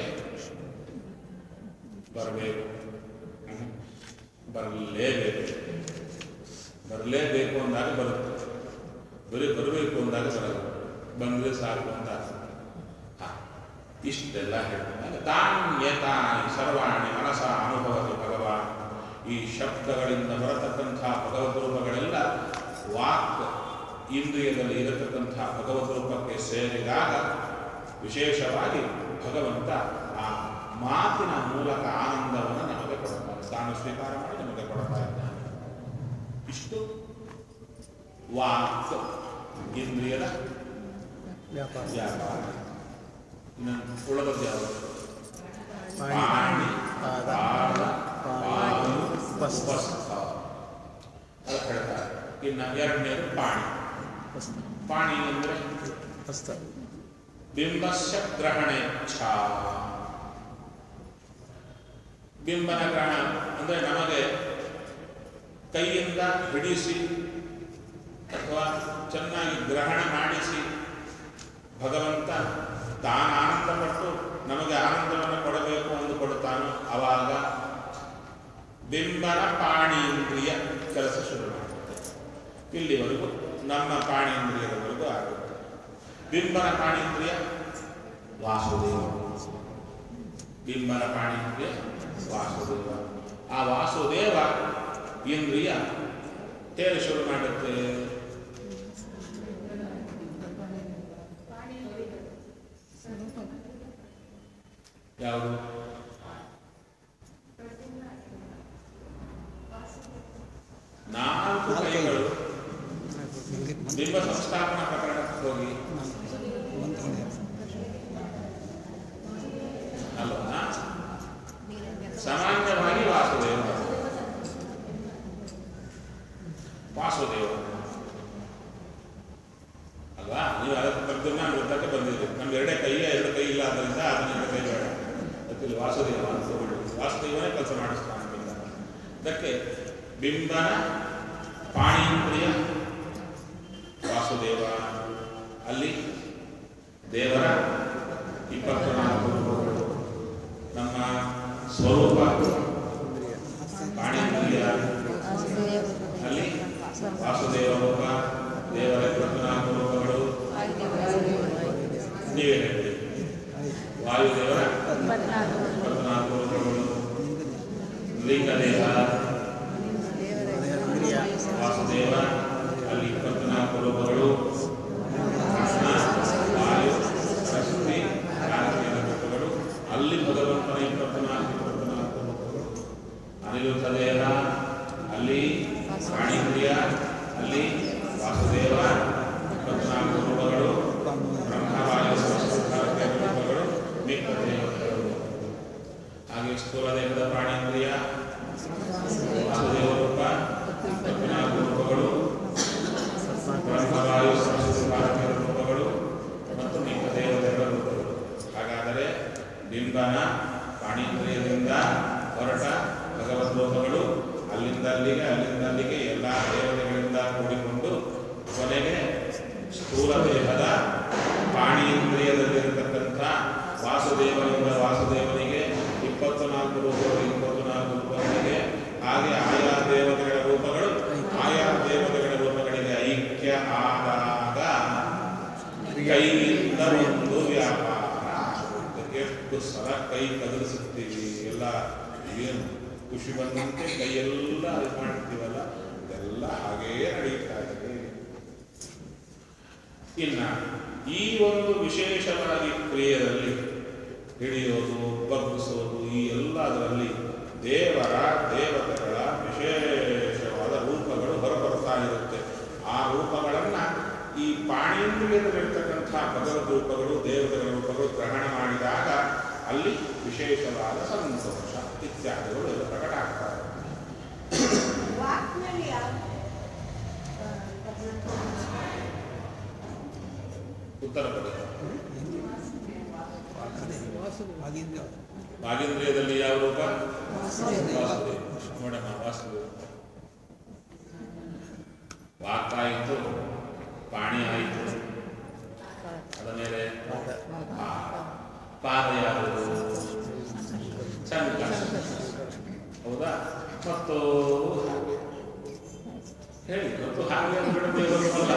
ಬರಬೇಕು ಹ್ಮ್. ಬರಲೇಬೇಕು ಬರಲೇಬೇಕು ಅಂದಾಗ ಬರುತ್ತೆ ಬರೀ ಬರಬೇಕು ಅಂದಾಗ ಬರಲ್ಲ ಬಂದರೆ ಸಾಕು ಅಂತ ಹಾ, ಇಷ್ಟೆಲ್ಲ ಹೇಳ್ತಾರೆ ತಾನ್ಯತಾನಿ ಸರ್ವಾಣಿ ಮನಸ ಅನುಭವತಿ ಭಗವಾನ್ ಈ ಶಬ್ದಗಳಿಂದ ಬರತಕ್ಕಂಥ ಭಗವದ್ ರೂಪಗಳೆಲ್ಲ ವಾಕ್ ಇಂದ್ರಿಯದಲ್ಲಿ ಇರತಕ್ಕಂಥ ಭಗವದ್ ರೂಪಕ್ಕೆ ಸೇರಿದಾಗ ವಿಶೇಷವಾಗಿ ಭಗವಂತ ಆ ಮಾತಿನ ಮೂಲಕ ಆನಂದವನ್ನು ನಮಗೆ ಕೊಡುತ್ತಾರೆ ತಾನು ಸ್ವೀಕಾರ ಮಾಡಿ ನಮಗೆ ಕೊಡ್ತಾ ಇದ್ದಾನೆ ಇಷ್ಟು ವಾಕ್ ಇಂದ್ರಿಯದ ವ್ಯಾಪಾರ ವ್ಯಾಪಾರ ಇನ್ನು ಉಳದದ್ದು ಯಾವುದು ಪಾಣಿ ಪಾಣಿ ಪಾದ ಪಾದ ಪಾಣಿ ಪಾದ ಪಸ್ತ ಉಪಸ್ಥ ಅದು ಹೇಳ್ತಾರೆ ಇನ್ನು ಎರಡನೇದು ಪಾಣಿ ಪಸ್ತ ಪಾಣಿ ಅಂದರೆ ಹಸ್ತ ಬಿಂಬಸ್ಯ ಗ್ರಹಣೇಚ್ಛ ಬಿಂಬನ ಗ್ರಹಣ ಅಂದರೆ ನಮಗೆ ಕೈಯಿಂದ ಹಿಡಿಸಿ ಅಥವಾ ಚೆನ್ನಾಗಿ ಗ್ರಹಣ ಮಾಡಿಸಿ ಭಗವಂತ ತಾನು ಆನಂದಪಟ್ಟು ನಮಗೆ ಆನಂದವನ್ನು ಕೊಡಬೇಕು ಎಂದು ಕೊಡುತ್ತಾನೋ ಆವಾಗ ಬಿಂಬನ ಪಾಣೀಂದ್ರಿಯ ಕೆಲಸ ಶುರು ಮಾಡುತ್ತೆ ಇಲ್ಲಿವರೆಗೂ ನಮ್ಮ ಪಾಣೀಂದ್ರಿಯದವರೆಗೂ ಆಗುತ್ತೆ ಬಿಂಬನ ಪಾಣೀಂದ್ರಿಯ ವಾಸುದೇವ ಬಿಂಬನ ಪಾಣೀಂದ್ರಿಯ ವಾಸುದೇವ ಆ ವಾಸುದೇವ ಇಂದ್ರಿಯ ಏನು ಶುರು ಮಾಡುತ್ತೆ ಯಾವುದು ನಾಲ್ಕು ನಾಲ್ಕು ಕೈಗಳು ಹಿಂಗೆ ಬಿಂಬ ಸಂಸ್ಥಾಪನಾ ಪ್ರಕರಣಕ್ಕೆ ಹೋಗಿ ಒಂದು ಕಡೆ ಅಲ್ವಾ ಸಾಮಾನ್ಯವಾಗಿ ವಾಸುದೇವ ವಾಸುದೇವ ಇಲ್ಲಿ ವಾಸುದೇವ ಅಂತ ತಗೊಳ್ಳಿ ವಾಸುದೇವನೇ ಕೆಲಸ ಮಾಡಿಸ್ತಾನೆ ಬಿಂಬ ಅದಕ್ಕೆ ಬಿಂಬನ ಪಾಣೀಂದ್ರಿಯ ವಾಸುದೇವ ಅಲ್ಲಿ ದೇವರ ಇಪ್ಪತ್ತು ನಾಲ್ಕು ರೂಪಗಳು ನಮ್ಮ ಸ್ವರೂಪ ಪಾಣೀಂದ್ರಿಯ ಅಲ್ಲಿ ವಾಸುದೇವ ರೂಪ ದೇವರ ಇಪ್ಪತ್ತು ನಾಲ್ಕು ರೂಪಗಳು ನೀವೇ ಹೇಳಿ ವಾಯುದೇವರ ಇಪ್ಪತ್ನಾಲ್ಕು ರೂಪಗಳು ಲಿಂಗದೇಹ ವಾಸುದೇವ ಅಲ್ಲಿ ಇಪ್ಪತ್ನಾಲ್ಕು ರೂಪಗಳು ಕೃಷ್ಣ ವಾಯು ಸರಸ್ವತಿ ಕಾರ್ತಿಕೇಯ ರೂಪಗಳು ಅಲ್ಲಿ ಭಗವಂತನ ಇಪ್ಪತ್ನಾಲ್ಕು ಇಪ್ಪತ್ನಾಲ್ಕು ರೂಪಗಳು ಅನಿರುದ್ಧ ದೇಹ ಅಲ್ಲಿ ಪ್ರಾಣಿಂದ್ರಿಯ ಅಲ್ಲಿ ವಾಸುದೇವ ಇಪ್ಪತ್ನಾಲ್ಕು ರೂಪಗಳು ಬ್ರಹ್ಮವಾಯು ಸರಸ್ವತಿ ಕಾರ್ತಿಕೇಯ ರೂಪಗಳು ಮಿಕ್ಕ ದೇವತೆಗಳು ಹಾಗೆ ಸ್ಥೂಲ ದೇಹದ ಪ್ರಾಣೇಂದ್ರಿಯ ವಾಸುದೇವ ರೂಪ ಇಪ್ಪತ್ನಾಲ್ಕು ರೂಪಗಳು ಬ್ರಹ್ಮವಾಯು ಸರಸ್ವತಿ ಕಾರ್ತಿಕೇಯ ರೂಪಗಳು ಮತ್ತು ಮಿಕ್ಕ ದೇವತೆಗಳ ರೂಪಗಳು ಹಾಗಾದರೆ ಬಿಂಬನ ಪ್ರಾಣೇಂದ್ರಿಯದಿಂದ ಹೊರಟ ಭಗವದ್ ರೂಪಗಳು ಅಲ್ಲಿಂದ ಅಲ್ಲಿಗೆ ಅಲ್ಲಿಂದ ಅಲ್ಲಿಗೆ ಎಲ್ಲ ದೇವತೆಗಳಿಂದ ಕೂಡಿಕೊಂಡು ಕೊನೆಗೆ ಸ್ಥೂಲ ದೇಹದ ಪಾಣೀಂದ್ರಿಯದಲ್ಲಿರತಕ್ಕಂಥ ವಾಸುದೇವನಿಂದ ವಾಸುದೇವನಿಗೆ ಇಪ್ಪತ್ತು ನಾಲ್ಕು ರೂಪಗಳು ಇಪ್ಪತ್ತು ನಾಲ್ಕು ರೂಪಗಳಿಗೆ ಹಾಗೆ ಆಯಾ ದೇವತೆಗಳ ರೂಪಗಳು ಆಯಾ ದೇವತೆಗಳ ರೂಪಗಳಿಗೆ ಐಕ್ಯ ಆದಾಗ ಕೈಯಿಂದ ಒಂದು ವ್ಯಾಪಾರ ಎಷ್ಟು ಸಲ ಕೈ ಕದಲಿಸುತ್ತೀವಿ ಎಲ್ಲ ಏನು ಖುಷಿ ಬಂದಂತೆ ಕೈಯೆಲ್ಲ ಇದು ಮಾಡ್ತೀವಲ್ಲ ಇದೆಲ್ಲ ಹಾಗೇ ನಡೀತಾ ಇದೆ ಇನ್ನ ಈ ಒಂದು ವಿಶೇಷವಾಗಿ ಕ್ರಿಯೆಯಲ್ಲಿ ಹಿಡಿಯೋದು ಬಗ್ಗಿಸೋದು ಈ ಎಲ್ಲದರಲ್ಲಿ ದೇವರ ದೇವತೆಗಳ ವಿಶೇಷವಾದ ರೂಪಗಳು ಹೊರಬರ್ತಾ ಇರುತ್ತೆ ಆ ರೂಪಗಳನ್ನ ಈ ಪಾಣೀಂದ್ರಿಯದಲ್ಲಿರ್ತಕ್ಕಂಥ ಭಗವದ್ ರೂಪಗಳು ದೇವತೆಗಳ ರೂಪಗಳು ಗ್ರಹಣ ಮಾಡಿದಾಗ ಅಲ್ಲಿ ವಿಶೇಷವಾದ ಸಂತೋಷ ಇತ್ಯಾದಿಗಳು ಎಲ್ಲ ಪ್ರಕಟ ಆಗ್ತವೆ ವಾಕ್ನಲ್ಲಿ ಯಾವ ಉತ್ತರ ಪದ ಆಗಿಂದ ವಾಗೇಂದ್ರಿಯದಲ್ಲಿ ಯಾವ ರೂಪ ವಾಸುದೇವ ನೋಡೋಣ ವಾಸುದೇವ ವಾಕ್ ಆಯಿತು ಪಾಣಿ ಆಯಿತು ಅದ ಮೇಲೆ ಪಾ. ಪಾದ ಯಾವುದು ಚಂದ್ರ ಹೌದಾ ಮತ್ತು ಹೇಳಿ ಮತ್ತು ಹಾಗೆ ಬಿಡಬೇಕಲ್ಲ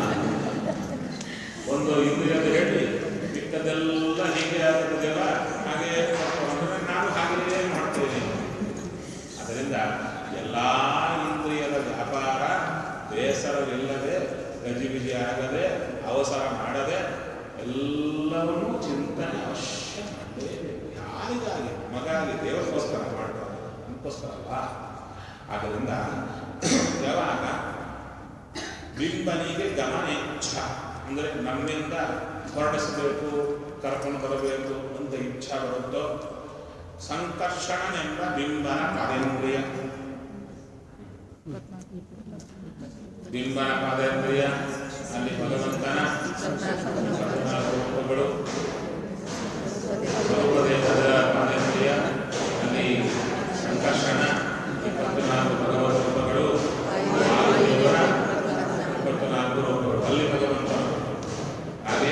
ಒಂದು ಇಂದ್ರಿಯದ ಹೇಳಿ ಮಿಕ್ಕದೆಲ್ಲ ಹೀಗೆ ಆಗುತ್ತದೆಯಲ್ಲ ಹಾಗೆ ಅಂದ್ರೆ ನಾವು ಹಾಗೆಯೇ ಮಾಡ್ತೇವೆ ಅದರಿಂದ ಎಲ್ಲ ಇಂದ್ರಿಯದ ವ್ಯಾಪಾರ ಬೇಸರವಿಲ್ಲದೆ ಗಜಿಬಿಜಿ ಆಗದೆ ಅವಸರ ಮಾಡದೆ ಎಲ್ಲವನ್ನೂ ಚಿಂತನೆ ಅವಶ್ಯ ಮಾಡಲೇಬೇಕು ಯಾರಿಗಾಗಿ ಮಗಾಗಿ ದೇವರಿಗೋಸ್ಕರ ಮಾಡ್ತಾರೆ ಅದಕ್ಕೋಸ್ಕರ ಅಲ್ವಾ ಆದ್ದರಿಂದ ಯಾವಾಗ ಬಿಂಬನಿಗೆ ಗಮನೇಚ್ಛ ಅಂದರೆ ನಮ್ಮಿಂದ ಹೊರಡಿಸಬೇಕು ಕರ್ಕೊಂಡು ಬರಬೇಕು ಅಂತ ಇಚ್ಛಾ ಬರುತ್ತೋ ಸಂಕರ್ಷಣನೆಂಬ ಬಿಂಬನ ಪಾದೇಂದ್ರಿಯ ಬಿಂಬನ ಪಾದೇಂದ್ರಿಯ ಅಲ್ಲಿ ಭಗವಂತನ ಇಪ್ಪತ್ನಾಲ್ಕು ರೂಪಗಳು ಸರ್ವದೇಹದ ಪಾದೇಂದ್ರಿಯ ಅಲ್ಲಿ ಸಂಕರ್ಷಣ ಇಪ್ಪತ್ನಾಲ್ಕು ಭಗವತ್ ರೂಪಗಳು ವಾಯುದೇವರ ಇಪ್ಪತ್ನಾಲ್ಕು ರೂಪಗಳು ಅಲ್ಲಿ ಭಗವಂತ ಹಾಗೆ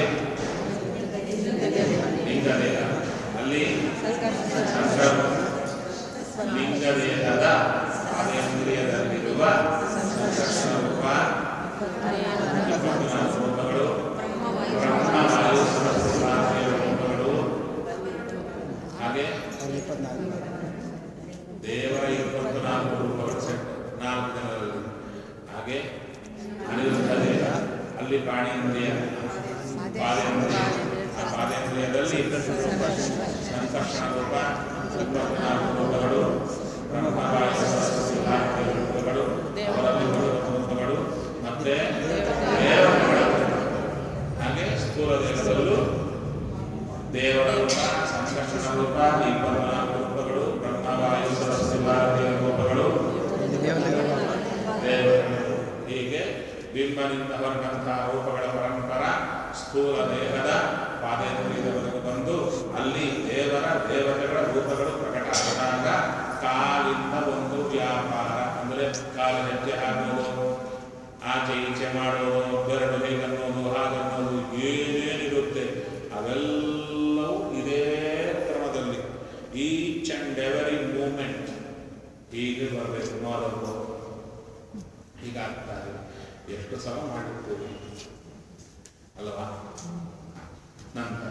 ಲಿಂಗದೇಹ ಅಲ್ಲಿ ಸಂಕರ್ಷಣ ಲಿಂಗದೇಹದ ಪಾದೇಂದ್ರಿಯದಲ್ಲಿರುವ ಸಂಕರ್ಷಣ ರೂಪ ಇಪ್ಪತ್ನಾಲ್ಕು ರೂಪಗಳು ಬ್ರಹ್ಮವಾಯು ಸರಸ್ವತಿ ರೂಪಗಳು ಹಾಗೆ ಇಪ್ಪತ್ನಾಲ್ಕು ದೇವರ ಇಪ್ಪತ್ತು ನಾಲ್ಕು ರೂಪಗಳು ಸೆಟ್ ನಾಲ್ಕು ಜನರಲ್ಲಿ ಹಾಗೆ ಅನಿರುದ್ಧ ದೇಹ ಅಲ್ಲಿ ಪ್ರಾಣೇಂದ್ರಿಯ ಪಾದೇಂದ್ರಿಯ ಆ ಪಾದೇಂದ್ರಿಯದಲ್ಲಿ ಸಂಕರ್ಷಣ ರೂಪ ಇಪ್ಪತ್ನಾಲ್ಕು ರೂಪಗಳು ಬ್ರಹ್ಮವಾಯು ಸರಸ್ವತಿ ಭಾರತೀಯ ರೂಪಗಳು ಅವರಲ್ಲಿ ಬರುವ ರೂಪಗಳು ಮತ್ತೆ ದೇವರುಗಳ ಹಾಗೆ ಸ್ಥೂಲ ದೇಹದಲ್ಲೂ ದೇವರ ರೂಪ ಸಂಕರ್ಷಣ ರೂಪ ಇಪ್ಪತ್ನಾಲ್ಕು ರೂಪಗಳು ಬ್ರಹ್ಮವಾಯು ಸರಸ್ವತಿ ಭಾರತೀಯ ರೂಪಗಳು ದೇವತೆಗಳು ದೇವತೆಗಳು ಹೀಗೆ ಬಿಂಬನಿಂದ ಹೊರಟಂತಹ ರೂಪಗಳ ಪರಂಪರ ಸ್ಥೂಲ ದೇಹದ ಪಾದೇಂದ್ರಿಯದವರೆಗೂ ಬಂದು ಅಲ್ಲಿ ಅಲ್ಲಿ ದೇವರ ದೇವತೆಗಳ ರೂಪಗಳು ಪ್ರಕಟ ಆದಾಗ ಕಾಲಿಂದ ಒಂದು ವ್ಯಾಪಾರ ಅಂದರೆ ಕಾಲು ಹೆಜ್ಜೆ ಹಾಕೋದು ಆಚೆ ಈಚೆ ಮಾಡೋದು ಬೆರಳು ಹೇಗನ್ನೋದು ಹಾಗನ್ನೋದು ಏನೇನಿರುತ್ತೆ ಅವೆಲ್ಲವೂ ಇದೇ ಕ್ರಮದಲ್ಲಿ ಈಚ್ ಅಂಡ್ ಎವರಿ ಮೂಮೆಂಟ್ ಹೀಗೆ ಬರಬೇಕು ನೋಡಲು ಹೀಗಾಗ್ತಾ ಇದೆ ಎಷ್ಟು ಸಲ ಮಾಡಿರ್ತೀವಿ ಅಲ್ವಾ ನಂತರ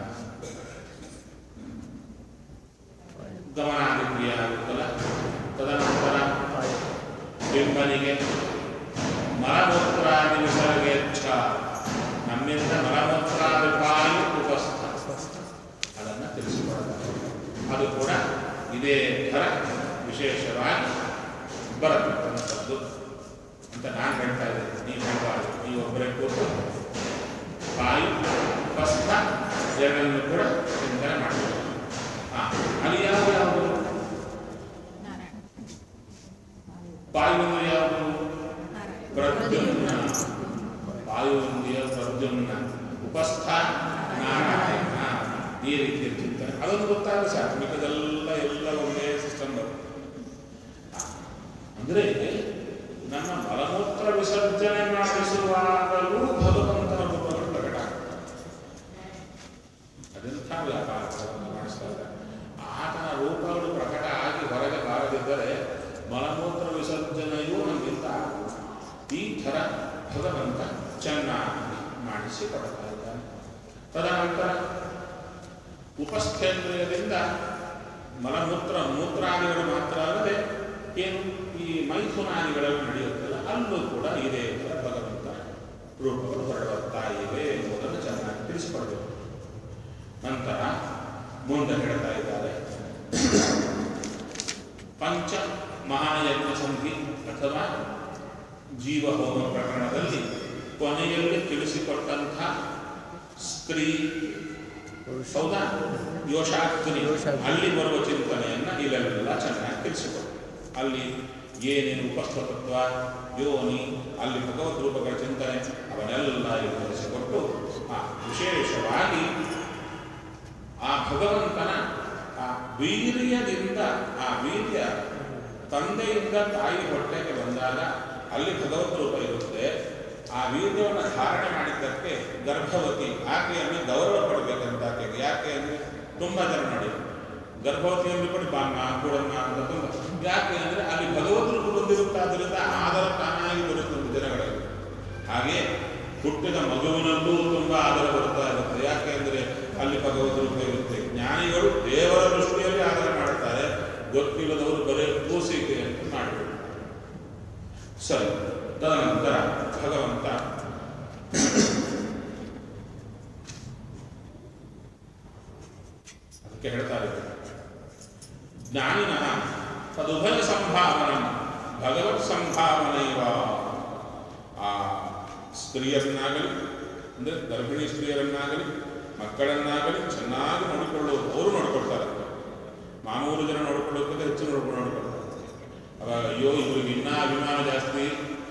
ಗಮನಾಧಿಕ್ರಿಯೆ ಆಗುತ್ತಲ್ಲ ತದನಂತರ ಬಿಂಬನಿಗೆ ಮಲಮೂತ್ರಾದಿ ವಿಸರ್ಗೇಚ್ಛ ನಮ್ಮಿಂದ ಮಲಮೂತ್ರಾದಿ ಪಾಯಿ ಉಪಸ್ಥ ಅದನ್ನು ತಿಳಿಸಿಕೊಡ್ತಾರೆ ಅದು ಕೂಡ ಇದೇ ಥರ ವಿಶೇಷವಾಗಿ ಬರತಕ್ಕಂಥದ್ದು ಅಂತ ನಾನು ಹೇಳ್ತಾ ಇದ್ದೀನಿ ನೀವು ಹೇಳಬಾರ್ದು ನೀವು ಒಬ್ಬರೇ ಕೂತು ವಾಯು ಉಪಸ್ಥ ಎರಡನ್ನು ಕೂಡ ಚಿಂತನೆ ಮಾಡಬೇಕು ಹಾಂ ಅಲ್ಲಿ ಯಾವ ಯಾವುದು ನಾರಾಯಣ ವಾಯುವಿನ ಯಾವುದು ನಾರಾಯಣ ಪ್ರದ್ಯುಮ್ನ ವಾಯುವಿಂದಿಯ ಪ್ರದ್ಯುಮ್ನ ಉಪಸ್ಥ ನಾರಾಯಣ ಈ ರೀತಿಯ ಚಿಂತನೆ ಅದೊಂದು ಗೊತ್ತಾಗಲಿ ಸಾಕು ಮಿಕ್ಕದೆಲ್ಲ ಎಲ್ಲ ಒಂದೇ ಸಿಸ್ಟಮ್ ಬರುತ್ತೆ ಅಂದ್ರೆ ನಮ್ಮ ಮಲಮೂತ್ರ ವಿಸರ್ಜನೆ ಮಾಡಿಸುವಾಗಲೂ ಭಗವಂತನ ರೂಪಗಳು ಪ್ರಕಟ ಆಗ್ತವೆ. ಅದೆಂಥ ವ್ಯಾಪಾರಗಳನ್ನು ಮಾಡಿಸ್ತಾ ಇದ್ದಾರೆ ಆತನ ರೂಪಗಳು ಪ್ರಕಟ ಆಗಿ ಹೊರಗೆ ಬಾರದಿದ್ದರೆ ಮಲಮೂತ್ರ ವಿಸರ್ಜನೆಯೂ ನಮ್ಗಿಂತ ಆಗುವುದು. ಈ ಥರ ಭಗವಂತ ಚೆನ್ನಾಗಿ ಮಾಡಿಸಿಕೊಡ್ತಾ ಇದ್ದಾನೆ ತದನಂತರ ಉಪಸ್ಥೇಂದ್ರಿಯದಿಂದ ಮಲಮೂತ್ರ ಮೂತ್ರಾದಿಗಳು ಮಾತ್ರ ಅಲ್ಲದೆ ಏನು ಈ ಮೈಥುನಾದಿಗಳಲ್ಲಿ ನಡೆಯುತ್ತಲ್ಲ ಅಲ್ಲೂ ಕೂಡ ಇದೇ ಥರ ಭಗವಂತ ರೂಪಗಳು ಹೊರಡುತ್ತಾ ಇವೆ ಎಂಬುದನ್ನು ಚೆನ್ನಾಗಿ ತಿಳಿಸಿಕೊಡಬೇಕು ನಂತರ ಮುಂದೆ ಹೇಳ್ತಾ ಇದ್ದಾರೆ ಪಂಚ ಮಹಾಯಜ್ಞ ಸಂಧಿ ಅಥವಾ ಜೀವಹೋಮ ಪ್ರಕರಣದಲ್ಲಿ ಕೊನೆಯಲ್ಲಿ ತಿಳಿಸಿಕೊಟ್ಟಂಥ ಸ್ತ್ರೀ ಹೌದಾ ಯೋಷಾಗ್ನಿ ಯೋಷಾಗ್ನಿ. ಅಲ್ಲಿ ಬರುವ ಚಿಂತನೆಯನ್ನ ಇಲ್ಲೆಲ್ಲ ಚೆನ್ನಾಗಿ ತಿಳಿಸಿಕೊಡು ಅಲ್ಲಿ ಏನೇನು ಉಪಸ್ಥತತ್ವ ಯೋನಿ ಅಲ್ಲಿ ಭಗವದ್ ರೂಪಗಳ ಚಿಂತನೆ ಅವನ್ನೆಲ್ಲ ಇಲ್ಲಿ ತಿಳಿಸಿಕೊಟ್ಟು ಆ ವಿಶೇಷವಾಗಿ ಆ ಭಗವಂತನ ಆ ವೀರ್ಯದಿಂದ ಆ ವೀರ್ಯ ತಂದೆಯಿಂದ ತಾಯಿ ಹೊಟ್ಟೆಗೆ ಬಂದಾಗ ಅಲ್ಲಿ ಭಗವದ್ ರೂಪ ಇರುತ್ತೆ ಆ ವೀರ್ಯವನ್ನು ಧಾರಣೆ ಮಾಡಿದ್ದಕ್ಕೆ ಗರ್ಭವತಿ ಆಕೆಯನ್ನು ಗೌರವ ಪಡಬೇಕಂತ ಆಕೆಗೆ ಯಾಕೆ ಅಂದರೆ ತುಂಬ ಜನ ನೋಡಿ ಗರ್ಭವತಿಯನ್ನು ಬಿಟ್ಟು ಬಾಮ್ಮ ಕೂಡಮ್ಮ ಅಂತ ತುಂಬ ಯಾಕೆ ಅಂದರೆ ಅಲ್ಲಿ ಭಗವದ್ ರೂಪ ಬಂದಿರುತ್ತಾದ್ರಿಂದ ಆದರ ತಾನಾಗಿ ಬರುತ್ತದೆ ಜನಗಳಲ್ಲಿ ಹಾಗೆ ಹುಟ್ಟಿದ ಮಗುವಿನಲ್ಲೂ ತುಂಬ ಆದರ ಬರ್ತಾ ಇರುತ್ತೆ ಯಾಕೆ ಅಂದರೆ ಅಲ್ಲಿ ಭಗವದ್ ರೂಪ ಇರುತ್ತೆ ಜ್ಞಾನಿಗಳು ದೇವರ ದೃಷ್ಟಿಯಲ್ಲಿ ಆದರ ಮಾಡುತ್ತಾರೆ ಗೊತ್ತಿಲ್ಲದವರು ಬರೀ ಕೂಸಿಕೆ ಅಂತ ಮಾಡಿಬಿಟ್ಟು ಸರಿ ತದನಂತರ ಭಗವಂತ ಅದಕ್ಕೆ ಹೇಳ್ತಾರೆ ಜ್ಞಾನಿನ ತದುಭಯ ಸಂಭಾವನ ಭಗವತ್ ಸಂಭಾವನೈವ ಆ ಸ್ತ್ರೀಯರನ್ನಾಗಲಿ ಅಂದರೆ ಗರ್ಭಿಣಿ ಸ್ತ್ರೀಯರನ್ನಾಗಲಿ ಮಕ್ಕಳನ್ನಾಗಲಿ ಚೆನ್ನಾಗಿ ನೋಡಿಕೊಳ್ಳೋರು ಅವರು ನೋಡ್ಕೊಳ್ತಾರೆ ಮಾಮೂಲು ಜನ ನೋಡ್ಕೊಳ್ಳೋದಕ್ಕಿಂತ ಹೆಚ್ಚು ನೋಡ್ಕೊಂಡು ನೋಡ್ಕೊಳ್ತಾರೆ ಅವಾಗ ಅಯ್ಯೋ ಇವ್ರಿಗೆ ಇನ್ನೂ ಅಭಿಮಾನ ಜಾಸ್ತಿ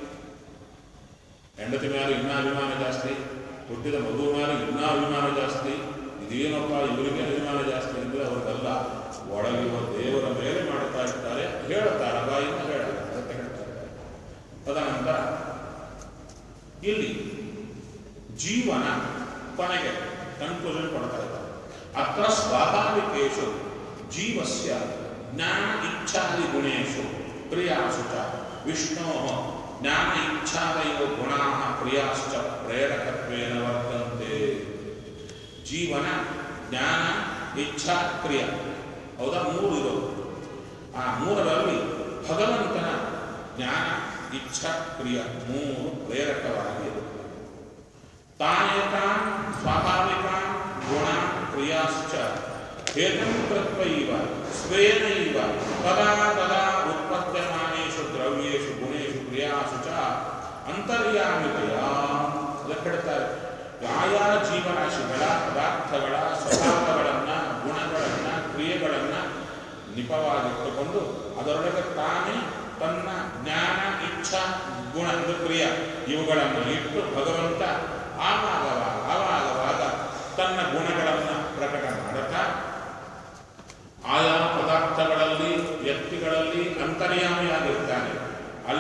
ಹೆಂಡತಿ ಮೇಲೆ ಇನ್ನೂ ಅಭಿಮಾನ ಜಾಸ್ತಿ ಹುಟ್ಟಿದ ಮಗು ಮೇಲೆ ಇನ್ನೂ ಅಭಿಮಾನ ಜಾಸ್ತಿ ಇದೇನಪ್ಪ ಇವರಿಗೆ ಅಭಿಮಾನ ಜಾಸ್ತಿ ಅಂದರೆ ಅವ್ರಿಗೆಲ್ಲ ಒಳಗಿರುವ ದೇವರ ಮೇಲೆ ಮಾಡ್ತಾ ಇರ್ತಾರೆ ಹೇಳುತ್ತಾರೆ ಬಾಯಿಂದ ಹೇಳಲ್ಲ ಅಂತ ಹೇಳ್ತಾ ಇದ್ದಾರೆ ತದನಂತರ ಇಲ್ಲಿ ಜೀವನ ಕೊನೆಗೆ ಕನ್ಕ್ಲೂಷನ್ ಕೊಡ್ತಾ ಇದ್ದಾರೆ ಅತ್ರ ಸ್ವಾಭಾವಿಕೇಶು ಜೀವಸ್ಯ ಜ್ಞಾನ ಇಚ್ಛಾದಿ ಗುಣೇಶು ಪ್ರಿಯಾಸು ಚ ವಿಷ್ಣೋ ಜ್ಞಾನ ಇಚ್ಛಾದಯೋ ಗುಣಾ ಪ್ರಿಯಾಶ್ಚ ಪ್ರೇರಕತ್ವೇನ ವರ್ತಂತೆ ಜೀವನ ಜ್ಞಾನ ಇಚ್ಛಾ ಕ್ರಿಯ ಹೌದಾ ಮೂರು ಇರೋದು ಆ ಮೂರರಲ್ಲಿ ಭಗವಂತನ ಜ್ಞಾನ ಇಚ್ಛಾ ಕ್ರಿಯ ಮೂರು ಪ್ರೇರಕವಾಗಿ ಇರುತ್ತೆ ತಾನೇತಾನ್ ಸ್ವಾಭಾವಿಕಾನ್ ಗುಣ ಕ್ರಿಯಾಶ್ಚ ಹೇತಂ ಕೃತ್ವೈವ ಸ್ವೇನೈವ ತದಾ ತದಾ ಉತ್ಪದ್ಯಮಾನೇಷು ದ್ರವ್ಯೇಷು ಗುಣೇಷು ಕ್ರಿಯಾಸು ಚ ಅಂತರ್ಯಾಮಿತೆಯ ಅದಕ್ಕೆ ಹೇಳ್ತಾರೆ ಆಯಾ ಜೀವರಾಶಿಗಳ ಪದಾರ್ಥಗಳ ಸ್ವಭಾವಗಳನ್ನ ಗುಣಗಳನ್ನ ಕ್ರಿಯೆಗಳನ್ನ ನಿಪವಾಗಿಟ್ಟುಕೊಂಡು ಅದರೊಳಗೆ ತಾನೇ ತನ್ನ ಜ್ಞಾನ ಇಚ್ಛಾ ಗುಣ ಅಂದ್ರೆ ಕ್ರಿಯ ಇವುಗಳನ್ನು ಇಟ್ಟು ಭಗವಂತ ಆವಾಗವಾಗ ಆವಾಗವಾಗ ತನ್ನ ಗುಣಗಳನ್ನು ಪ್ರಕಟ ಮಾಡುತ್ತಾ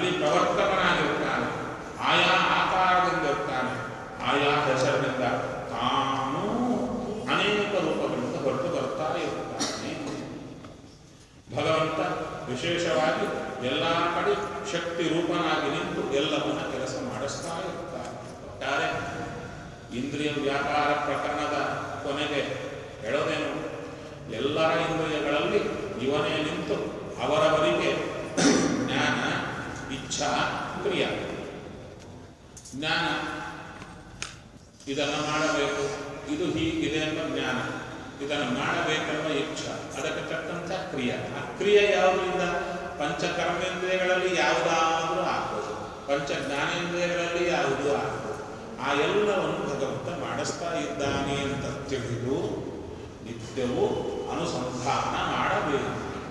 ಅಲ್ಲಿ ಪ್ರವರ್ತಕನಾಗಿರ್ತಾನೆ ಆಯಾ ಆಕಾರದಿಂದ ಇರ್ತಾನೆ ಆಯಾ ಹೆಸರಿನಿಂದ ತಾನೂ ಅನೇಕ ರೂಪಗಳಿಂದ ಹೊರಟು ಬರ್ತಾ ಇರ್ತಾನೆ ಭಗವಂತ ವಿಶೇಷವಾಗಿ ಎಲ್ಲ ಕಡೆ ಶಕ್ತಿ ರೂಪನಾಗಿ ನಿಂತು ಎಲ್ಲವನ್ನ ಕೆಲಸ ಮಾಡಿಸ್ತಾ ಇರ್ತಾನೆ ಒಟ್ಟಾರೆ ಇಂದ್ರಿಯ ವ್ಯಾಪಾರ ಪ್ರಕರಣದ ಕೊನೆಗೆ ಹೇಳೋದೇನು ಎಲ್ಲರ ಇಂದ್ರಿಯಗಳಲ್ಲಿ ಇವನೇ ನಿಂತು ಅವರವರಿಗೆ ಜ್ಞಾನ ಇಚ್ಛಾ ಕ್ರಿಯಾ ಜ್ಞಾನ ಇದನ್ನು ಮಾಡಬೇಕು ಇದು ಹೀಗಿದೆ ಎಂಬ ಜ್ಞಾನ ಇದನ್ನು ಮಾಡಬೇಕೆಂಬ ಇಚ್ಛಾ ಅದಕ್ಕೆ ತಕ್ಕಂಥ ಕ್ರಿಯೆ ಆ ಕ್ರಿಯೆ ಯಾವುದರಿಂದ ಪಂಚಕರ್ಮೇಂದ್ರಿಯಗಳಲ್ಲಿ ಯಾವುದಾದ್ರೂ ಆಗ್ಬೋದು ಪಂಚ ಜ್ಞಾನೇಂದ್ರಿಯಗಳಲ್ಲಿ ಯಾವುದೂ ಆಗ್ಬೋದು ಆ ಎಲ್ಲವನ್ನು ಭಗವಂತ ಮಾಡಿಸ್ತಾ ಇದ್ದಾನೆ ಅಂತ ತಿಳಿದು ನಿತ್ಯವೂ ಅನುಸಂಧಾನ ಮಾಡಬೇಕು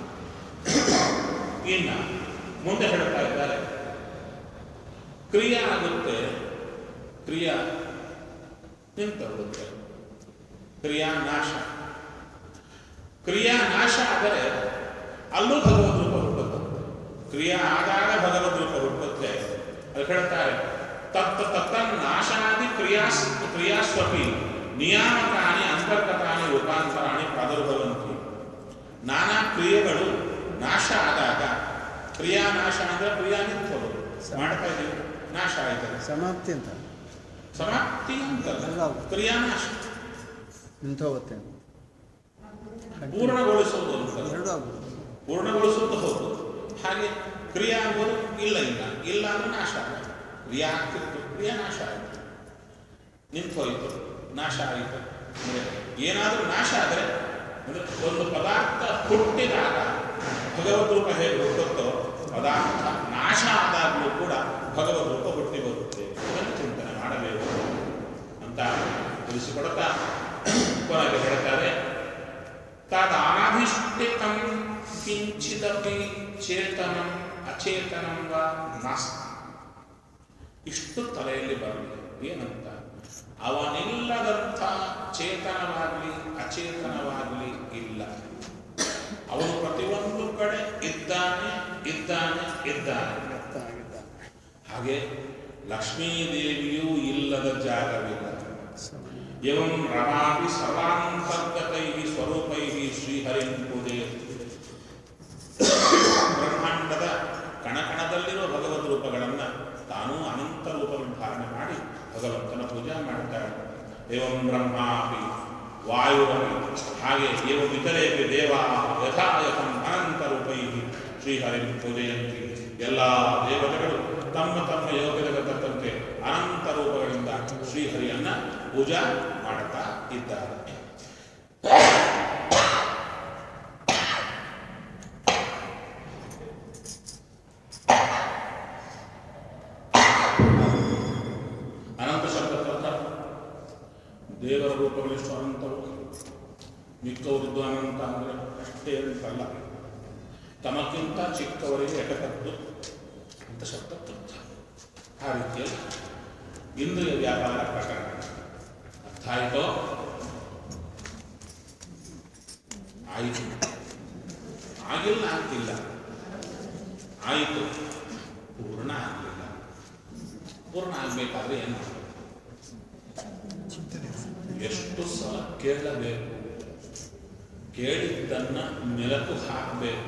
ಇನ್ನು ಮುಂದೆ ಹೇಳ್ತಾ ಇದ್ದಾರೆ ಕ್ರಿಯೆ ಆಗುತ್ತೆ ಕ್ರಿಯಾ ನಿಂತುಬಿಡುತ್ತೆ ಕ್ರಿಯಾ ನಾಶ ಕ್ರಿಯಾ ನಾಶ ಆದರೆ ಅಲ್ಲೂ ಭಗವದ್ ರೂಪ ಹುಟ್ಟುತ್ತೆ ಕ್ರಿಯಾ ಆದಾಗ ಭಗವದ್ ರೂಪ ಹುಟ್ಟುತ್ತೆ ಅದು ಹೇಳ್ತಾರೆ ತತ್ತ ತತ್ತ ನಾಶಾದಿ ಕ್ರಿಯಾಸ್ ಕ್ರಿಯಾಸ್ವಪಿ ನಿಯಾಮಕಾನಿ ಅಂತರ್ಗತಾನಿ ರೂಪಾಂತರಾಣಿ ಪ್ರಾದುರ್ಭವಂತಿ ನಾನಾ ಕ್ರಿಯೆಗಳು ನಾಶ ಆದಾಗ ಕ್ರಿಯಾ ನಾಶ ಅಂದ್ರೆ ಕ್ರಿಯಾ ನಿಂತು ಮಾಡ್ತಾ ಇದ್ದೀವಿ ನಾಶ ಆಯ್ತದೆ ಸಮಾಪ್ತಿ ಅಂತ ಸಮಾಪ್ತಿ ಅಂತಲ್ಲ ಅಲ್ಲ. ಕ್ರಿಯಾನಾಶ ನಿಂತು ಹೋಗುತ್ತೆ ಪೂರ್ಣಗೊಳಿಸುವುದು ಅಂತಲ್ಲ ಎರಡೂ ಆಗ್ಬೋದು ಪೂರ್ಣಗೊಳಿಸುವುದು ಹೌದು ಹಾಗೆ ಕ್ರಿಯಾ ಅಂಬೋದು ಇಲ್ಲ ಇಲ್ಲ ಇಲ್ಲ ಅಂದ್ರೆ ನಾಶ ಆಗುತ್ತೆ ಕ್ರಿಯಾ ಆಗ್ತಿತ್ತು ಕ್ರಿಯಾ ನಾಶ ಆಯಿತು ನಿಂತು ಹೋಯಿತು ನಾಶ ಆಯಿತು ಅಂದ್ರೆ ಏನಾದರೂ ನಾಶ ಆದರೆ ಅಂದ್ರೆ ಒಂದು ಪದಾರ್ಥ ಹುಟ್ಟಿದಾಗ ಭಗವದ್ ರೂಪ ಹೇಗೆ ಹುಟ್ಟುತ್ತೋ ಪದಾರ್ಥ ನಾಶ ಆದಾಗಲೂ ಕೂಡ ಭಗವದ್ ರೂಪ ಹುಟ್ಟಿ ಬರುತ್ತೆ ಇದನ್ನು ಚಿಂತನೆ ಮಾಡಬೇಕು ಅಂತ ತಿಳಿಸಿಕೊಡುತ್ತಾ ಕೊನೆಗೆ ಹೇಳ್ತಾರೆ ತದಾಧಿಷ್ಠಿತಂ ಕಿಂಚಿದಪಿ ಚೇತನಂ ಅಚೇತನಂ ವಾ ನಾಸ್ತಿ ಇಷ್ಟು ತಲೆಯಲ್ಲಿ ಬರಲಿ ಏನಂತ ಅವನಿಲ್ಲದಂಥ ಚೇತನವಾಗಲಿ ಅಚೇತನವಾಗಲಿ ಇಲ್ಲ ಅವನು ಪ್ರತಿಯೊಂದು ಕಡೆ ಇದ್ದಾನೆ ಇದ್ದಾನೆ ಇದ್ದಾನೆ ಅರ್ಥ ಆಗಿದ್ದ ಹಾಗೆ ಲಕ್ಷ್ಮೀದೇವಿಯೂ ಇಲ್ಲದ ಜಾಗವಿಲ್ಲ एवं रमापि सर्वान्तर्गतैः ಸ್ವರೂಪೈः ಶ್ರೀಹರಿಂ ಪೂಜೆಯತಿ ಬ್ರಹ್ಮಾಂಡದ ಕಣಕಣದಲ್ಲಿರುವ ಭಗವದ್ ರೂಪಗಳನ್ನು ತಾನೂ ಅನಂತ ರೂಪಗಳನ್ನು ಧಾರಣೆ ಮಾಡಿ ಭಗವಂತನ ಪೂಜೆ ಮಾಡ್ತಾಳೆ ಏವಂ ಬ್ರಹ್ಮಾಪಿ ವಾಯುರಪಿ ಹಾಗೆ ಏವ ಇತರೇಪಿ ದೇವಾ ಯಥಾ ಯಥಂ ಅನಂತ ರೂಪೈ ಶ್ರೀಹರಿಂ ಪೂಜೆಯಂತಿ ಎಲ್ಲ ದೇವತೆಗಳು ತಮ್ಮ ತಮ್ಮ ಯೋಗ್ಯತೆಗೆ ತಕ್ಕಂತೆ ಅನಂತ ರೂಪಗಳಿಂದ ಶ್ರೀಹರಿಯನ್ನ ಪೂಜಾ ಮಾಡುತ್ತಾ ಇದ್ದಾರೆ ಅನಂತ ಶಬ್ದದ ಅರ್ಥ ದೇವರ ರೂಪಗಳೆಷ್ಟು ಅನಂತವು ಮಿಕ್ಕವರದ್ದು ಅನಂತ ಅಂದರೆ ಅಷ್ಟೇ ಅಂತಲ್ಲ ತಮಗಿಂತ ಚಿಕ್ಕವರಿಗೆ ಎಟಕದ್ದು ಅಂತ ಶಬ್ದ ಅರ್ಥ ಆ ರೀತಿಯಲ್ಲಿ ಇಂದ್ರಿಯ ವ್ಯಾಪಾರ ಪ್ರಕರಣ ಅರ್ಥ ಆಯಿತೋ ಆಯಿತು ಆಗಿಲ್ಲ ಆಗ್ತಿಲ್ಲ ಆಯಿತು ಪೂರ್ಣ ಆಗಲಿಲ್ಲ ಪೂರ್ಣ ಆಗಬೇಕಾದ್ರೆ ಏನು ಮಾಡ್ಬೇಕು? ಎಷ್ಟು ಸಲ ಕೇಳಬೇಕು ಕೇಳಿದ್ದನ್ನ ಮೆಲಕು ಹಾಕಬೇಕು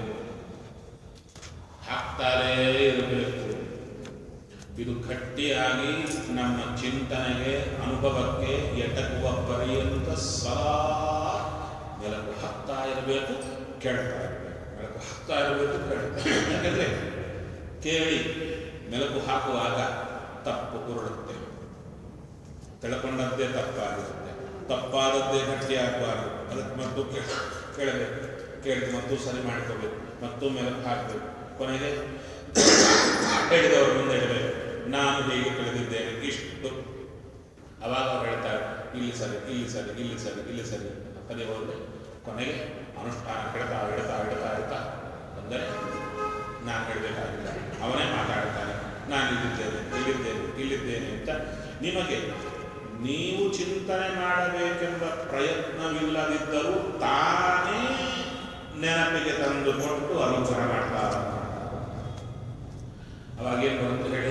ಹಾಕ್ತಾರೇ ಇರಬೇಕು ಇದು ಗಟ್ಟಿಯಾಗಿ ನಮ್ಮ ಚಿಂತನೆಗೆ ಅನುಭವಕ್ಕೆ ಎಟಕುವ ಪರ್ಯಂತ ಸದಾ ಮೆಲಕು ಹಾಕ್ತಾ ಇರಬೇಕು ಕೇಳ್ತಾ ಇರಬೇಕು ಮೆಲಕು ಹಾಕ್ತಾ ಇರಬೇಕು ಕೇಳ್ತಾ ಇರ್ಬೇಕು. ಯಾಕಂದ್ರೆ ಕೇಳಿ ಮೆಲಕು ಹಾಕುವಾಗ ತಪ್ಪು ಉರುಳುತ್ತೆ ತಿಳ್ಕೊಂಡದ್ದೇ ತಪ್ಪಾಗಿರುತ್ತೆ ತಪ್ಪಾದದ್ದೇ ಗಟ್ಟಿ ಆಗಬಾರ್ದು ಅದಕ್ಕೆ ಮತ್ತು ಕೇ- ಕೇಳಬೇಕು ಕೇಳಿದ ಮತ್ತು ಸರಿ ಮಾಡ್ಕೋಬೇಕು ಮತ್ತು ಮೆಲಕು ಹಾಕಬೇಕು ಕೊನೆಗೆ ಹೇಳಿದವರು ಮುಂದೆ ಇಡಬೇಕು ನಾನು ಹೀಗೆ ಕಳೆದಿದ್ದೇನೆ ಇಷ್ಟು ಅವಾಗ ಅವ್ರು ಹೇಳ್ತಾರೆ ಇಲ್ಲಿ ಸರಿ ಇಲ್ಲಿ ಸರಿ ಇಲ್ಲಿ ಸರಿ ಇಲ್ಲಿ ಸರಿ ಅಂತ ಪದೇ ಹೋದ್ರೆ ಕೊನೆಗೆ ಅನುಷ್ಠಾನ ಕೆಡ್ತಾ ಇಡ್ತಾ ಇಡ್ತಾ ಇಡ್ತಾ ಅಂದರೆ ನಾನು ಹೇಳಬೇಕಾಗಿಲ್ಲ ಅವನೇ ಮಾತಾಡ್ತಾನೆ ನಾನು ಇಲ್ಲಿದ್ದೇನೆ ಇಲ್ಲಿದ್ದೇನೆ ಇಲ್ಲಿದ್ದೇನೆ ಅಂತ ನಿಮಗೆ ನೀವು ಚಿಂತನೆ ಮಾಡಬೇಕೆಂಬ ಪ್ರಯತ್ನವಿಲ್ಲದಿದ್ದರೂ ತಾನೇ ನೆನಪಿಗೆ ತಂದು ಕೊಟ್ಟು ಅನುಗ್ರಹ ಮಾಡ್ತಾ ಅವಾಗೇನು ಬಂತು ಹೇಳಿ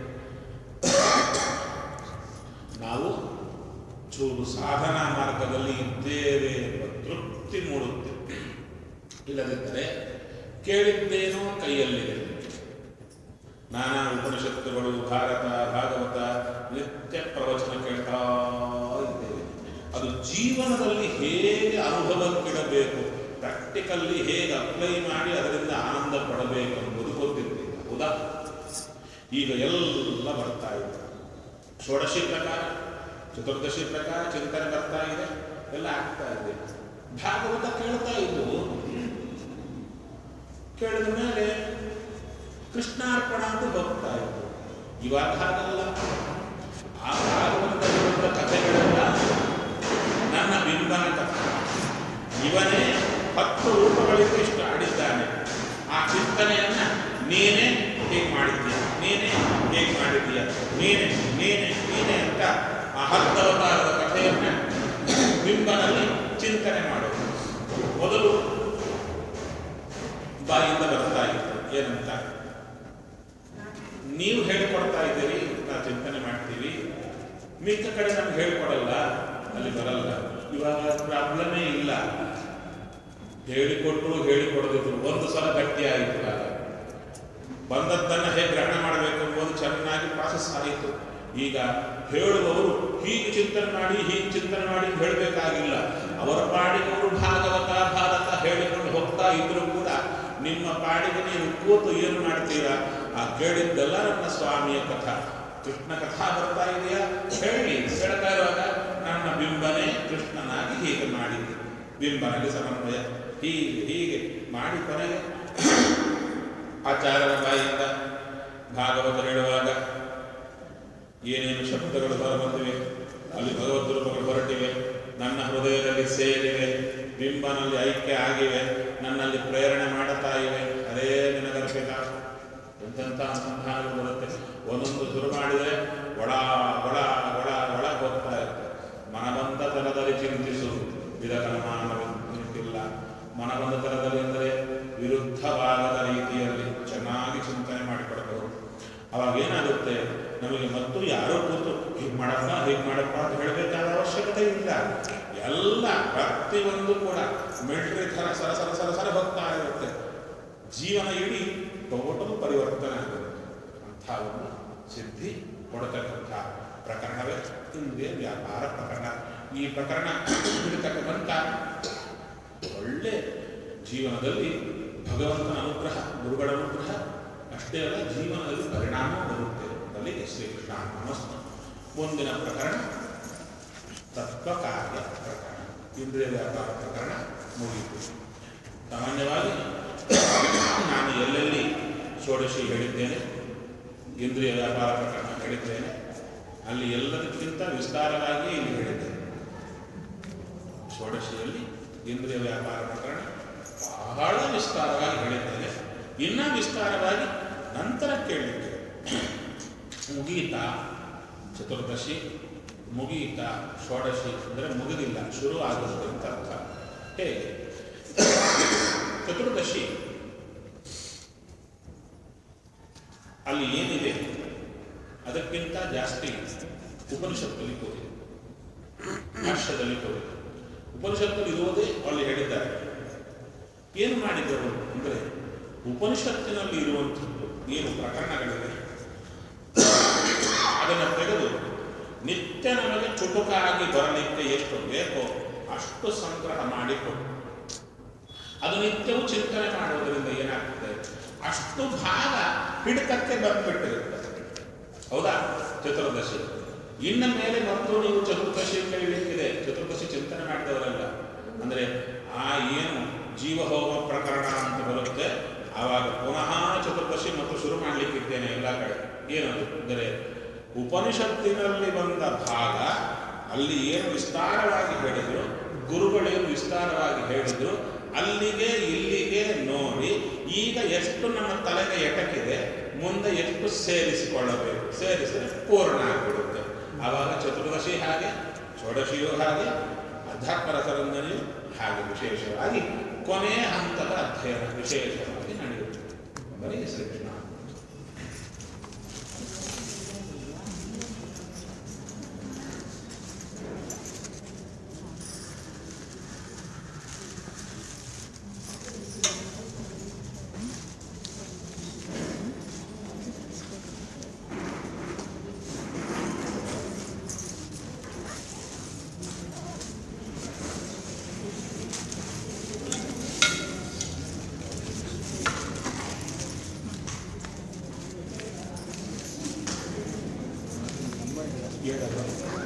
ನಾವು ಚೂರು ಸಾಧನಾ ಮಾರ್ಗದಲ್ಲಿ ಇದ್ದೇವೆ ಎಂಬ ತೃಪ್ತಿ ಮೂಡುತ್ತೆ ಇಲ್ಲದಿದ್ದರೆ ಕೇಳಿದ್ದೇನೋ ಕೈಯಲ್ಲಿದೆ ನಾನಾ ಉಪನಿಷತ್ತುಗಳು ಭಾರತ ಭಾಗವತ ನಿತ್ಯ ಪ್ರವಚನ ಕೇಳ್ತಾ ಇದ್ದೇವೆ ಅದು ಜೀವನದಲ್ಲಿ ಹೇಗೆ ಅನುಭವಕ್ಕಿಡಬೇಕು ಪ್ರಾಕ್ಟಿಕಲ್ಲಿ ಹೇಗೆ ಅಪ್ಲೈ ಮಾಡಿ ಅದರಿಂದ ಆನಂದ ಪಡಬೇಕು ಎಂಬುದು ಗೊತ್ತಿರ್ತಿಲ್ಲ ಹೌದಾ ಈಗ ಎಲ್ಲ ಬರ್ತಾ ಇದೆ ಷೋಡಶಿ ಪ್ರಕಾರ ಚತುರ್ದಶಿ ಪ್ರಕಾರ ಚಿಂತನೆ ಬರ್ತಾ ಇದೆ ಎಲ್ಲ ಆಗ್ತಾ ಇದೆ ಭಾಗವತ ಕೇಳ್ತಾ ಇದ್ದು ಕೇಳಿದ ಮೇಲೆ ಕೃಷ್ಣಾರ್ಪಣ ಅಂತ ಹೋಗ್ತಾ ಇತ್ತು ಇವಾಗ ಹಾಗಲ್ಲ ಆ ಭಾಗವತದಲ್ಲಿರುವ ಕಥೆಗಳೆಲ್ಲ ನನ್ನ ಬಿಂಬನ ಕಥೆ ಇವನೇ ಹತ್ತು ರೂಪಗಳಿಗೆ ಇಷ್ಟು ಆಡಿದ್ದಾನೆ ಆ ಚಿಂತನೆಯನ್ನ ನೀನೇ ಹೇಗೆ ಮಾಡಿದ್ದೀಯ ನೀನೇ ಹೇಗೆ ಮಾಡಿದ್ದೀಯ ನೀನೇ ನೀನೇ ನೀನೇ ಅಂತ ಆ ಹತ್ತು ಅವತಾರದ ಕಥೆಯನ್ನ ಬಿಂಬನಲ್ಲಿ ಚಿಂತನೆ ಮಾಡೋದು ಮೊದಲು ಬಾಯಿಂದ ಬರ್ತಾ ಇತ್ತು ಏನಂತ ನೀವು ಹೇಳಿಕೊಡ್ತಾ ಇದ್ದೀರಿ ನಾವು ಚಿಂತನೆ ಮಾಡ್ತೀವಿ ಮಿಕ್ಕ ಕಡೆ ನಮ್ಗೆ ಹೇಳ್ಕೊಡಲ್ಲ ಅಲ್ಲಿ ಬರಲ್ಲ ಇವಾಗ ಪ್ರಾಬ್ಲಮೇ ಇಲ್ಲ ಹೇಳಿಕೊಟ್ರು ಹೇಳಿಕೊಡದಿದ್ರು ಒಂದು ಸಲ ಗಟ್ಟಿ ಆಯಿತು ಆಗ ಬಂದದ್ದನ್ನು ಹೇಗೆ ಗ್ರಹಣ ಮಾಡಬೇಕು ಎಂಬುದು ಚೆನ್ನಾಗಿ ಪ್ರಾಸೆಸ್ ಆಯಿತು ಈಗ ಹೇಳುವವರು ಹೀಗೆ ಚಿಂತನೆ ಮಾಡಿ ಹೀಗೆ ಚಿಂತನೆ ಮಾಡಿ ಹೇಳಬೇಕಾಗಿಲ್ಲ ಅವರ ಪಾಡಿಗೆ ಅವರು ಭಾಗವತ ಭಾರತ ಹೇಳಿಕೊಂಡು ಹೋಗ್ತಾ ಇದ್ರು ಕೂಡ ನಿಮ್ಮ ಪಾಡಿಗೆ ನೀವು ಕೂತು ಏನು ಮಾಡ್ತೀರಾ ಆ ಕೇಳಿದ್ದೆಲ್ಲ ನನ್ನ ಸ್ವಾಮಿಯ ಕಥಾ ಕೃಷ್ಣ ಕಥಾ ಬರ್ತಾ ಇದೆಯಾ ಹೇಳಿ ಹೇಳ್ತಾ ಇರುವಾಗ ನನ್ನ ಬಿಂಬನೇ ಕೃಷ್ಣನಾಗಿ ಹೀಗೆ ಮಾಡಿದ್ದೆ ಬಿಂಬನಲ್ಲಿ ಸಮನ್ವಯ ಹೀಗೆ ಹೀಗೆ ಮಾಡಿ ಕೊನೆಗೆ ಆಚಾರ್ಯರ ಬಾಯಿಂದ ಭಾಗವತ ಹೇಳುವಾಗ ಏನೇನು ಶಬ್ದಗಳು ಹೊರಬಂದಿವೆ ಅಲ್ಲಿ ಭಗವದ್ ರೂಪಗಳು ಹೊರಟಿವೆ ನನ್ನ ಹೃದಯದಲ್ಲಿ ಸೇರಿವೆ ಬಿಂಬನಲ್ಲಿ ಐಕ್ಯ ಆಗಿವೆ ನನ್ನಲ್ಲಿ ಪ್ರೇರಣೆ ಮಾಡುತ್ತಾ ಇವೆ ಅದೇ ನಿನಗರ್ಪಿತ ಎಂತೆಂಥ ಅನುಸಂಧಾನಗಳು ಬರುತ್ತೆ ಒಂದೊಂದು ಶುರು ಮಾಡಿದರೆ ಒಳ ಒಳ ಒಳ ಒಳ ಹೋಗ್ತಾ ಇರುತ್ತೆ ಮನಬಂಧ ತರದಲ್ಲಿ ಚಿಂತಿಸು ವಿಧಕರ್ಮಾನವಿಲ್ಲ ಮನಬಂಧ ತರದಲ್ಲಿ ಅಂದರೆ ವಿರುದ್ಧವಾಗದ ರೀತಿಯಲ್ಲಿ ಚೆನ್ನಾಗಿ ಚಿಂತನೆ ಮಾಡಿಕೊಡಬಹುದು ಅವಾಗ ಏನಾಗುತ್ತೆ ನಮಗೆ ಮತ್ತು ಯಾರೋ ಕೂತು ಹೀಗೆ ಮಾಡಪ್ಪ ಹೀಗೆ ಮಾಡಪ್ಪ ಅಂತ ಹೇಳಬೇಕಾದ ಅವಶ್ಯಕತೆ ಇಲ್ಲ ಎಲ್ಲ ಪ್ರತಿಯೊಂದು ಕೂಡ ಮಿಲಿಟರಿ ಥರ ಸರ ಸರ ಸರ ಸರ ಹೋಗ್ತಾ ಇರುತ್ತೆ ಜೀವನ ಇಡೀ ಟೋಟಲ್ ಪರಿವರ್ತನೆ ಆಗುತ್ತೆ ಅಂಥ ಒಂದು ಸಿದ್ಧಿ ಕೊಡತಕ್ಕಂಥ ಪ್ರಕರಣವೇ ಇಂದ್ರಿಯ ವ್ಯಾಪಾರ ಪ್ರಕರಣ ಈ ಪ್ರಕರಣ ಹಿಡಿತಕ್ಕಂಥ ಒಳ್ಳೆ ಜೀವನದಲ್ಲಿ ಭಗವಂತನ ಅನುಗ್ರಹ ಗುರುಗಳ ಅನುಗ್ರಹ ಅಷ್ಟೇ ಅಲ್ಲ ಜೀವನದಲ್ಲಿ ಪರಿಣಾಮ ಬರುತ್ತೆ ಅಲ್ಲಿಗೆ ಶ್ರೀಕೃಷ್ಣ ನಮಸ್ತೆ ಮುಂದಿನ ಪ್ರಕರಣ ತತ್ವ ಕಾರ್ಯ ಪ್ರಕರಣ ಇಂದ್ರಿಯ ವ್ಯಾಪಾರ ಪ್ರಕರಣ ಮುಗಿಯಿತು ಸಾಮಾನ್ಯವಾಗಿ ನಾನು ಎಲ್ಲೆಲ್ಲಿ ಷೋಡಶಿ ಹೇಳಿದ್ದೇನೆ ಇಂದ್ರಿಯ ವ್ಯಾಪಾರ ಪ್ರಕರಣ ಹೇಳಿದ್ದೇನೆ ಅಲ್ಲಿ ಎಲ್ಲದಕ್ಕಿಂತ ವಿಸ್ತಾರವಾಗಿ ಇಲ್ಲಿ ಹೇಳಿದ್ದೇನೆ ಷೋಡಶಿಯಲ್ಲಿ ಇಂದ್ರಿಯ ವ್ಯಾಪಾರ ಪ್ರಕರಣ ಬಹಳ ವಿಸ್ತಾರವಾಗಿ ಹೇಳಿದ್ದೇನೆ ಇನ್ನೂ ವಿಸ್ತಾರವಾಗಿ ನಂತರ ಕೇಳಿದ್ದೇನೆ ಮುಗೀತಾ ಚತುರ್ದಶಿ ಮುಗೀತಾ ಷೋಡಶಿ ಅಂದರೆ ಮುಗಿದಿಲ್ಲ ಶುರು ಆಗುತ್ತೆ ಅಂತ ಅರ್ಥ ಹೇಗೆ ಚತುರ್ದಶಿ ಅಲ್ಲಿ ಏನಿದೆ ಅದಕ್ಕಿಂತ ಜಾಸ್ತಿ ಉಪನಿಷತ್ತಲ್ಲಿ ಕೂರಿದೆ ಭಾಷ್ಯದಲ್ಲಿ ಕೂರಿದೆ ಉಪನಿಷತ್ತಲ್ಲಿ ಇರುವುದೇ ಅಲ್ಲಿ ಹೇಳಿದ್ದಾರೆ ಏನು ಮಾಡಿದರು ಅಂದರೆ ಉಪನಿಷತ್ತಿನಲ್ಲಿ ಇರುವಂಥದ್ದು ಏನು ಪ್ರಕರಣಗಳಿವೆ ಅದನ್ನು ತೆಗೆದು ನಿತ್ಯ ನಮಗೆ ಚುಟುಕಾಗಿ ಬರಲಿಕ್ಕೆ ಎಷ್ಟು ಬೇಕೋ ಅಷ್ಟು ಸಂಗ್ರಹ ಮಾಡಿಕೊಟ್ಟು ಅದು ನಿತ್ಯವೂ ಚಿಂತನೆ ಮಾಡೋದರಿಂದ ಏನಾಗ್ತದೆ ಅಷ್ಟು ಭಾಗ ಹಿಡಿತಕ್ಕೆ ಬಂದ್ಬಿಟ್ಟಿರುತ್ತೆ ಹೌದಾ ಚತುರ್ದಶಿ ಇನ್ನ ಮೇಲೆ ಮತ್ತು ನೀವು ಚತುರ್ದಶಿ ಕೈಲಿಕ್ಕಿದೆ ಚತುರ್ದಶಿ ಚಿಂತನೆ ಮಾಡಿದವರಲ್ಲ ಅಂದ್ರೆ ಆ ಏನು ಜೀವಹೋಮ ಪ್ರಕರಣ ಅಂತ ಬರುತ್ತೆ ಆವಾಗ ಪುನಃ ಚತುರ್ದಶಿ ಮತ್ತು ಶುರು ಮಾಡಲಿಕ್ಕಿದ್ದೇನೆ ಎಲ್ಲ ಕಡೆ ಏನದು ಅಂದರೆ ಉಪನಿಷತ್ತಿನಲ್ಲಿ ಬಂದ ಭಾಗ ಅಲ್ಲಿ ಏನು ವಿಸ್ತಾರವಾಗಿ ಹೇಳಿದ್ರು ಗುರುಗಳೇನು ವಿಸ್ತಾರವಾಗಿ ಹೇಳಿದ್ರು ಅಲ್ಲಿಗೆ ಇಲ್ಲಿಗೆ ನೋಡಿ ಈಗ ಎಷ್ಟು ನಮ್ಮ ತಲೆಗೆ ಎಟಕಿದೆ ಮುಂದೆ ಎಷ್ಟು ಸೇರಿಸಿಕೊಳ್ಳಬೇಕು ಸೇರಿಸಿದ್ರೆ ಪೂರ್ಣ ಆಗಿಬಿಡುತ್ತೆ ಆವಾಗ ಚತುರ್ದಶಿ ಹಾಗೆ ಷೋಡಶಿಯೂ ಹಾಗೆ ಅಧ್ಯಾತ್ಮ ರಸರಂಜನೆಯು ಹಾಗೆ ವಿಶೇಷವಾಗಿ ಕೊನೆಯ ಹಂತದ ಅಧ್ಯಯನ ವಿಶೇಷವಾಗಿ ನಡೆಯುತ್ತದೆ ಬರೀ ಶ್ರೀಕೃಷ್ಣ ಹೇಳಲ್ಲ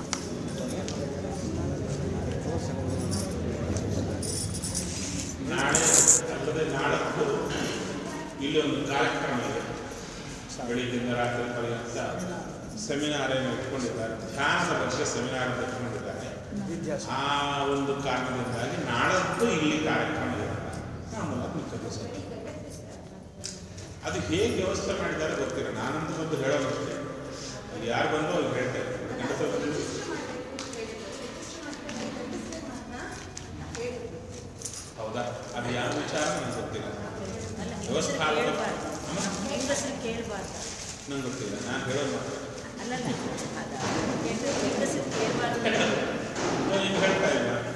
ನಾಳೆ ಅಲ್ಲದೆ ನಾಳದ್ದು ಇಲ್ಲಿ ಒಂದು ಕಾರ್ಯಕ್ರಮ ಇದೆ ಬೆಳಿಗ್ಗೆಯಿಂದ ರಾತ್ರಿ ಪರ್ಯಂತ ಸೆಮಿನಾರ್ ಏನು ಇಟ್ಕೊಂಡಿದ್ದಾರೆ ಧ್ಯಾನದ ಬಗ್ಗೆ ಸೆಮಿನಾರ್ ಇಟ್ಕೊಂಡಿದ್ದಾರೆ ಆ ಒಂದು ಕಾರಣದಿಂದಾಗಿ ನಾಳದ್ದು ಇಲ್ಲಿ ಕಾರ್ಯಕ್ರಮ ಇದೆ ಮಾಮೂಲ ಮಿಕ್ಕದ್ದು ಸರ್ ಅದು ಹೇಗೆ ವ್ಯವಸ್ಥೆ ಮಾಡಿದ್ದಾರೆ ಗೊತ್ತಿಲ್ಲ ನಾನಂತೂ ಬಂದು ಹೇಳೋದಷ್ಟೇ ಅಲ್ಲಿ ಯಾರು ಬಂದು ಅವ್ರಿಗೆ ಹೇಳ್ತೇವೆ ಗಂಡಸರು ಬಂದು ಹೌದಾ ಅದು ಯಾವ ವಿಚಾರ ನನಗೆ ಗೊತ್ತಿಲ್ಲ ವ್ಯವಸ್ಥಾಪಕ ಹೆಂಗಸರು ಕೇಳಬಾರ್ದು ನಂಗೆ ಗೊತ್ತಿಲ್ಲ ನಾನು ಹೇಳೋದು ಮಾತ್ರ ಅಲ್ಲಲ್ಲ ಅದ ಹೆಂಗಸರು ಕೇಳಬಾರ್ದು ನೀವು ಹೇಳ್ತಾ ಇಲ್ಲ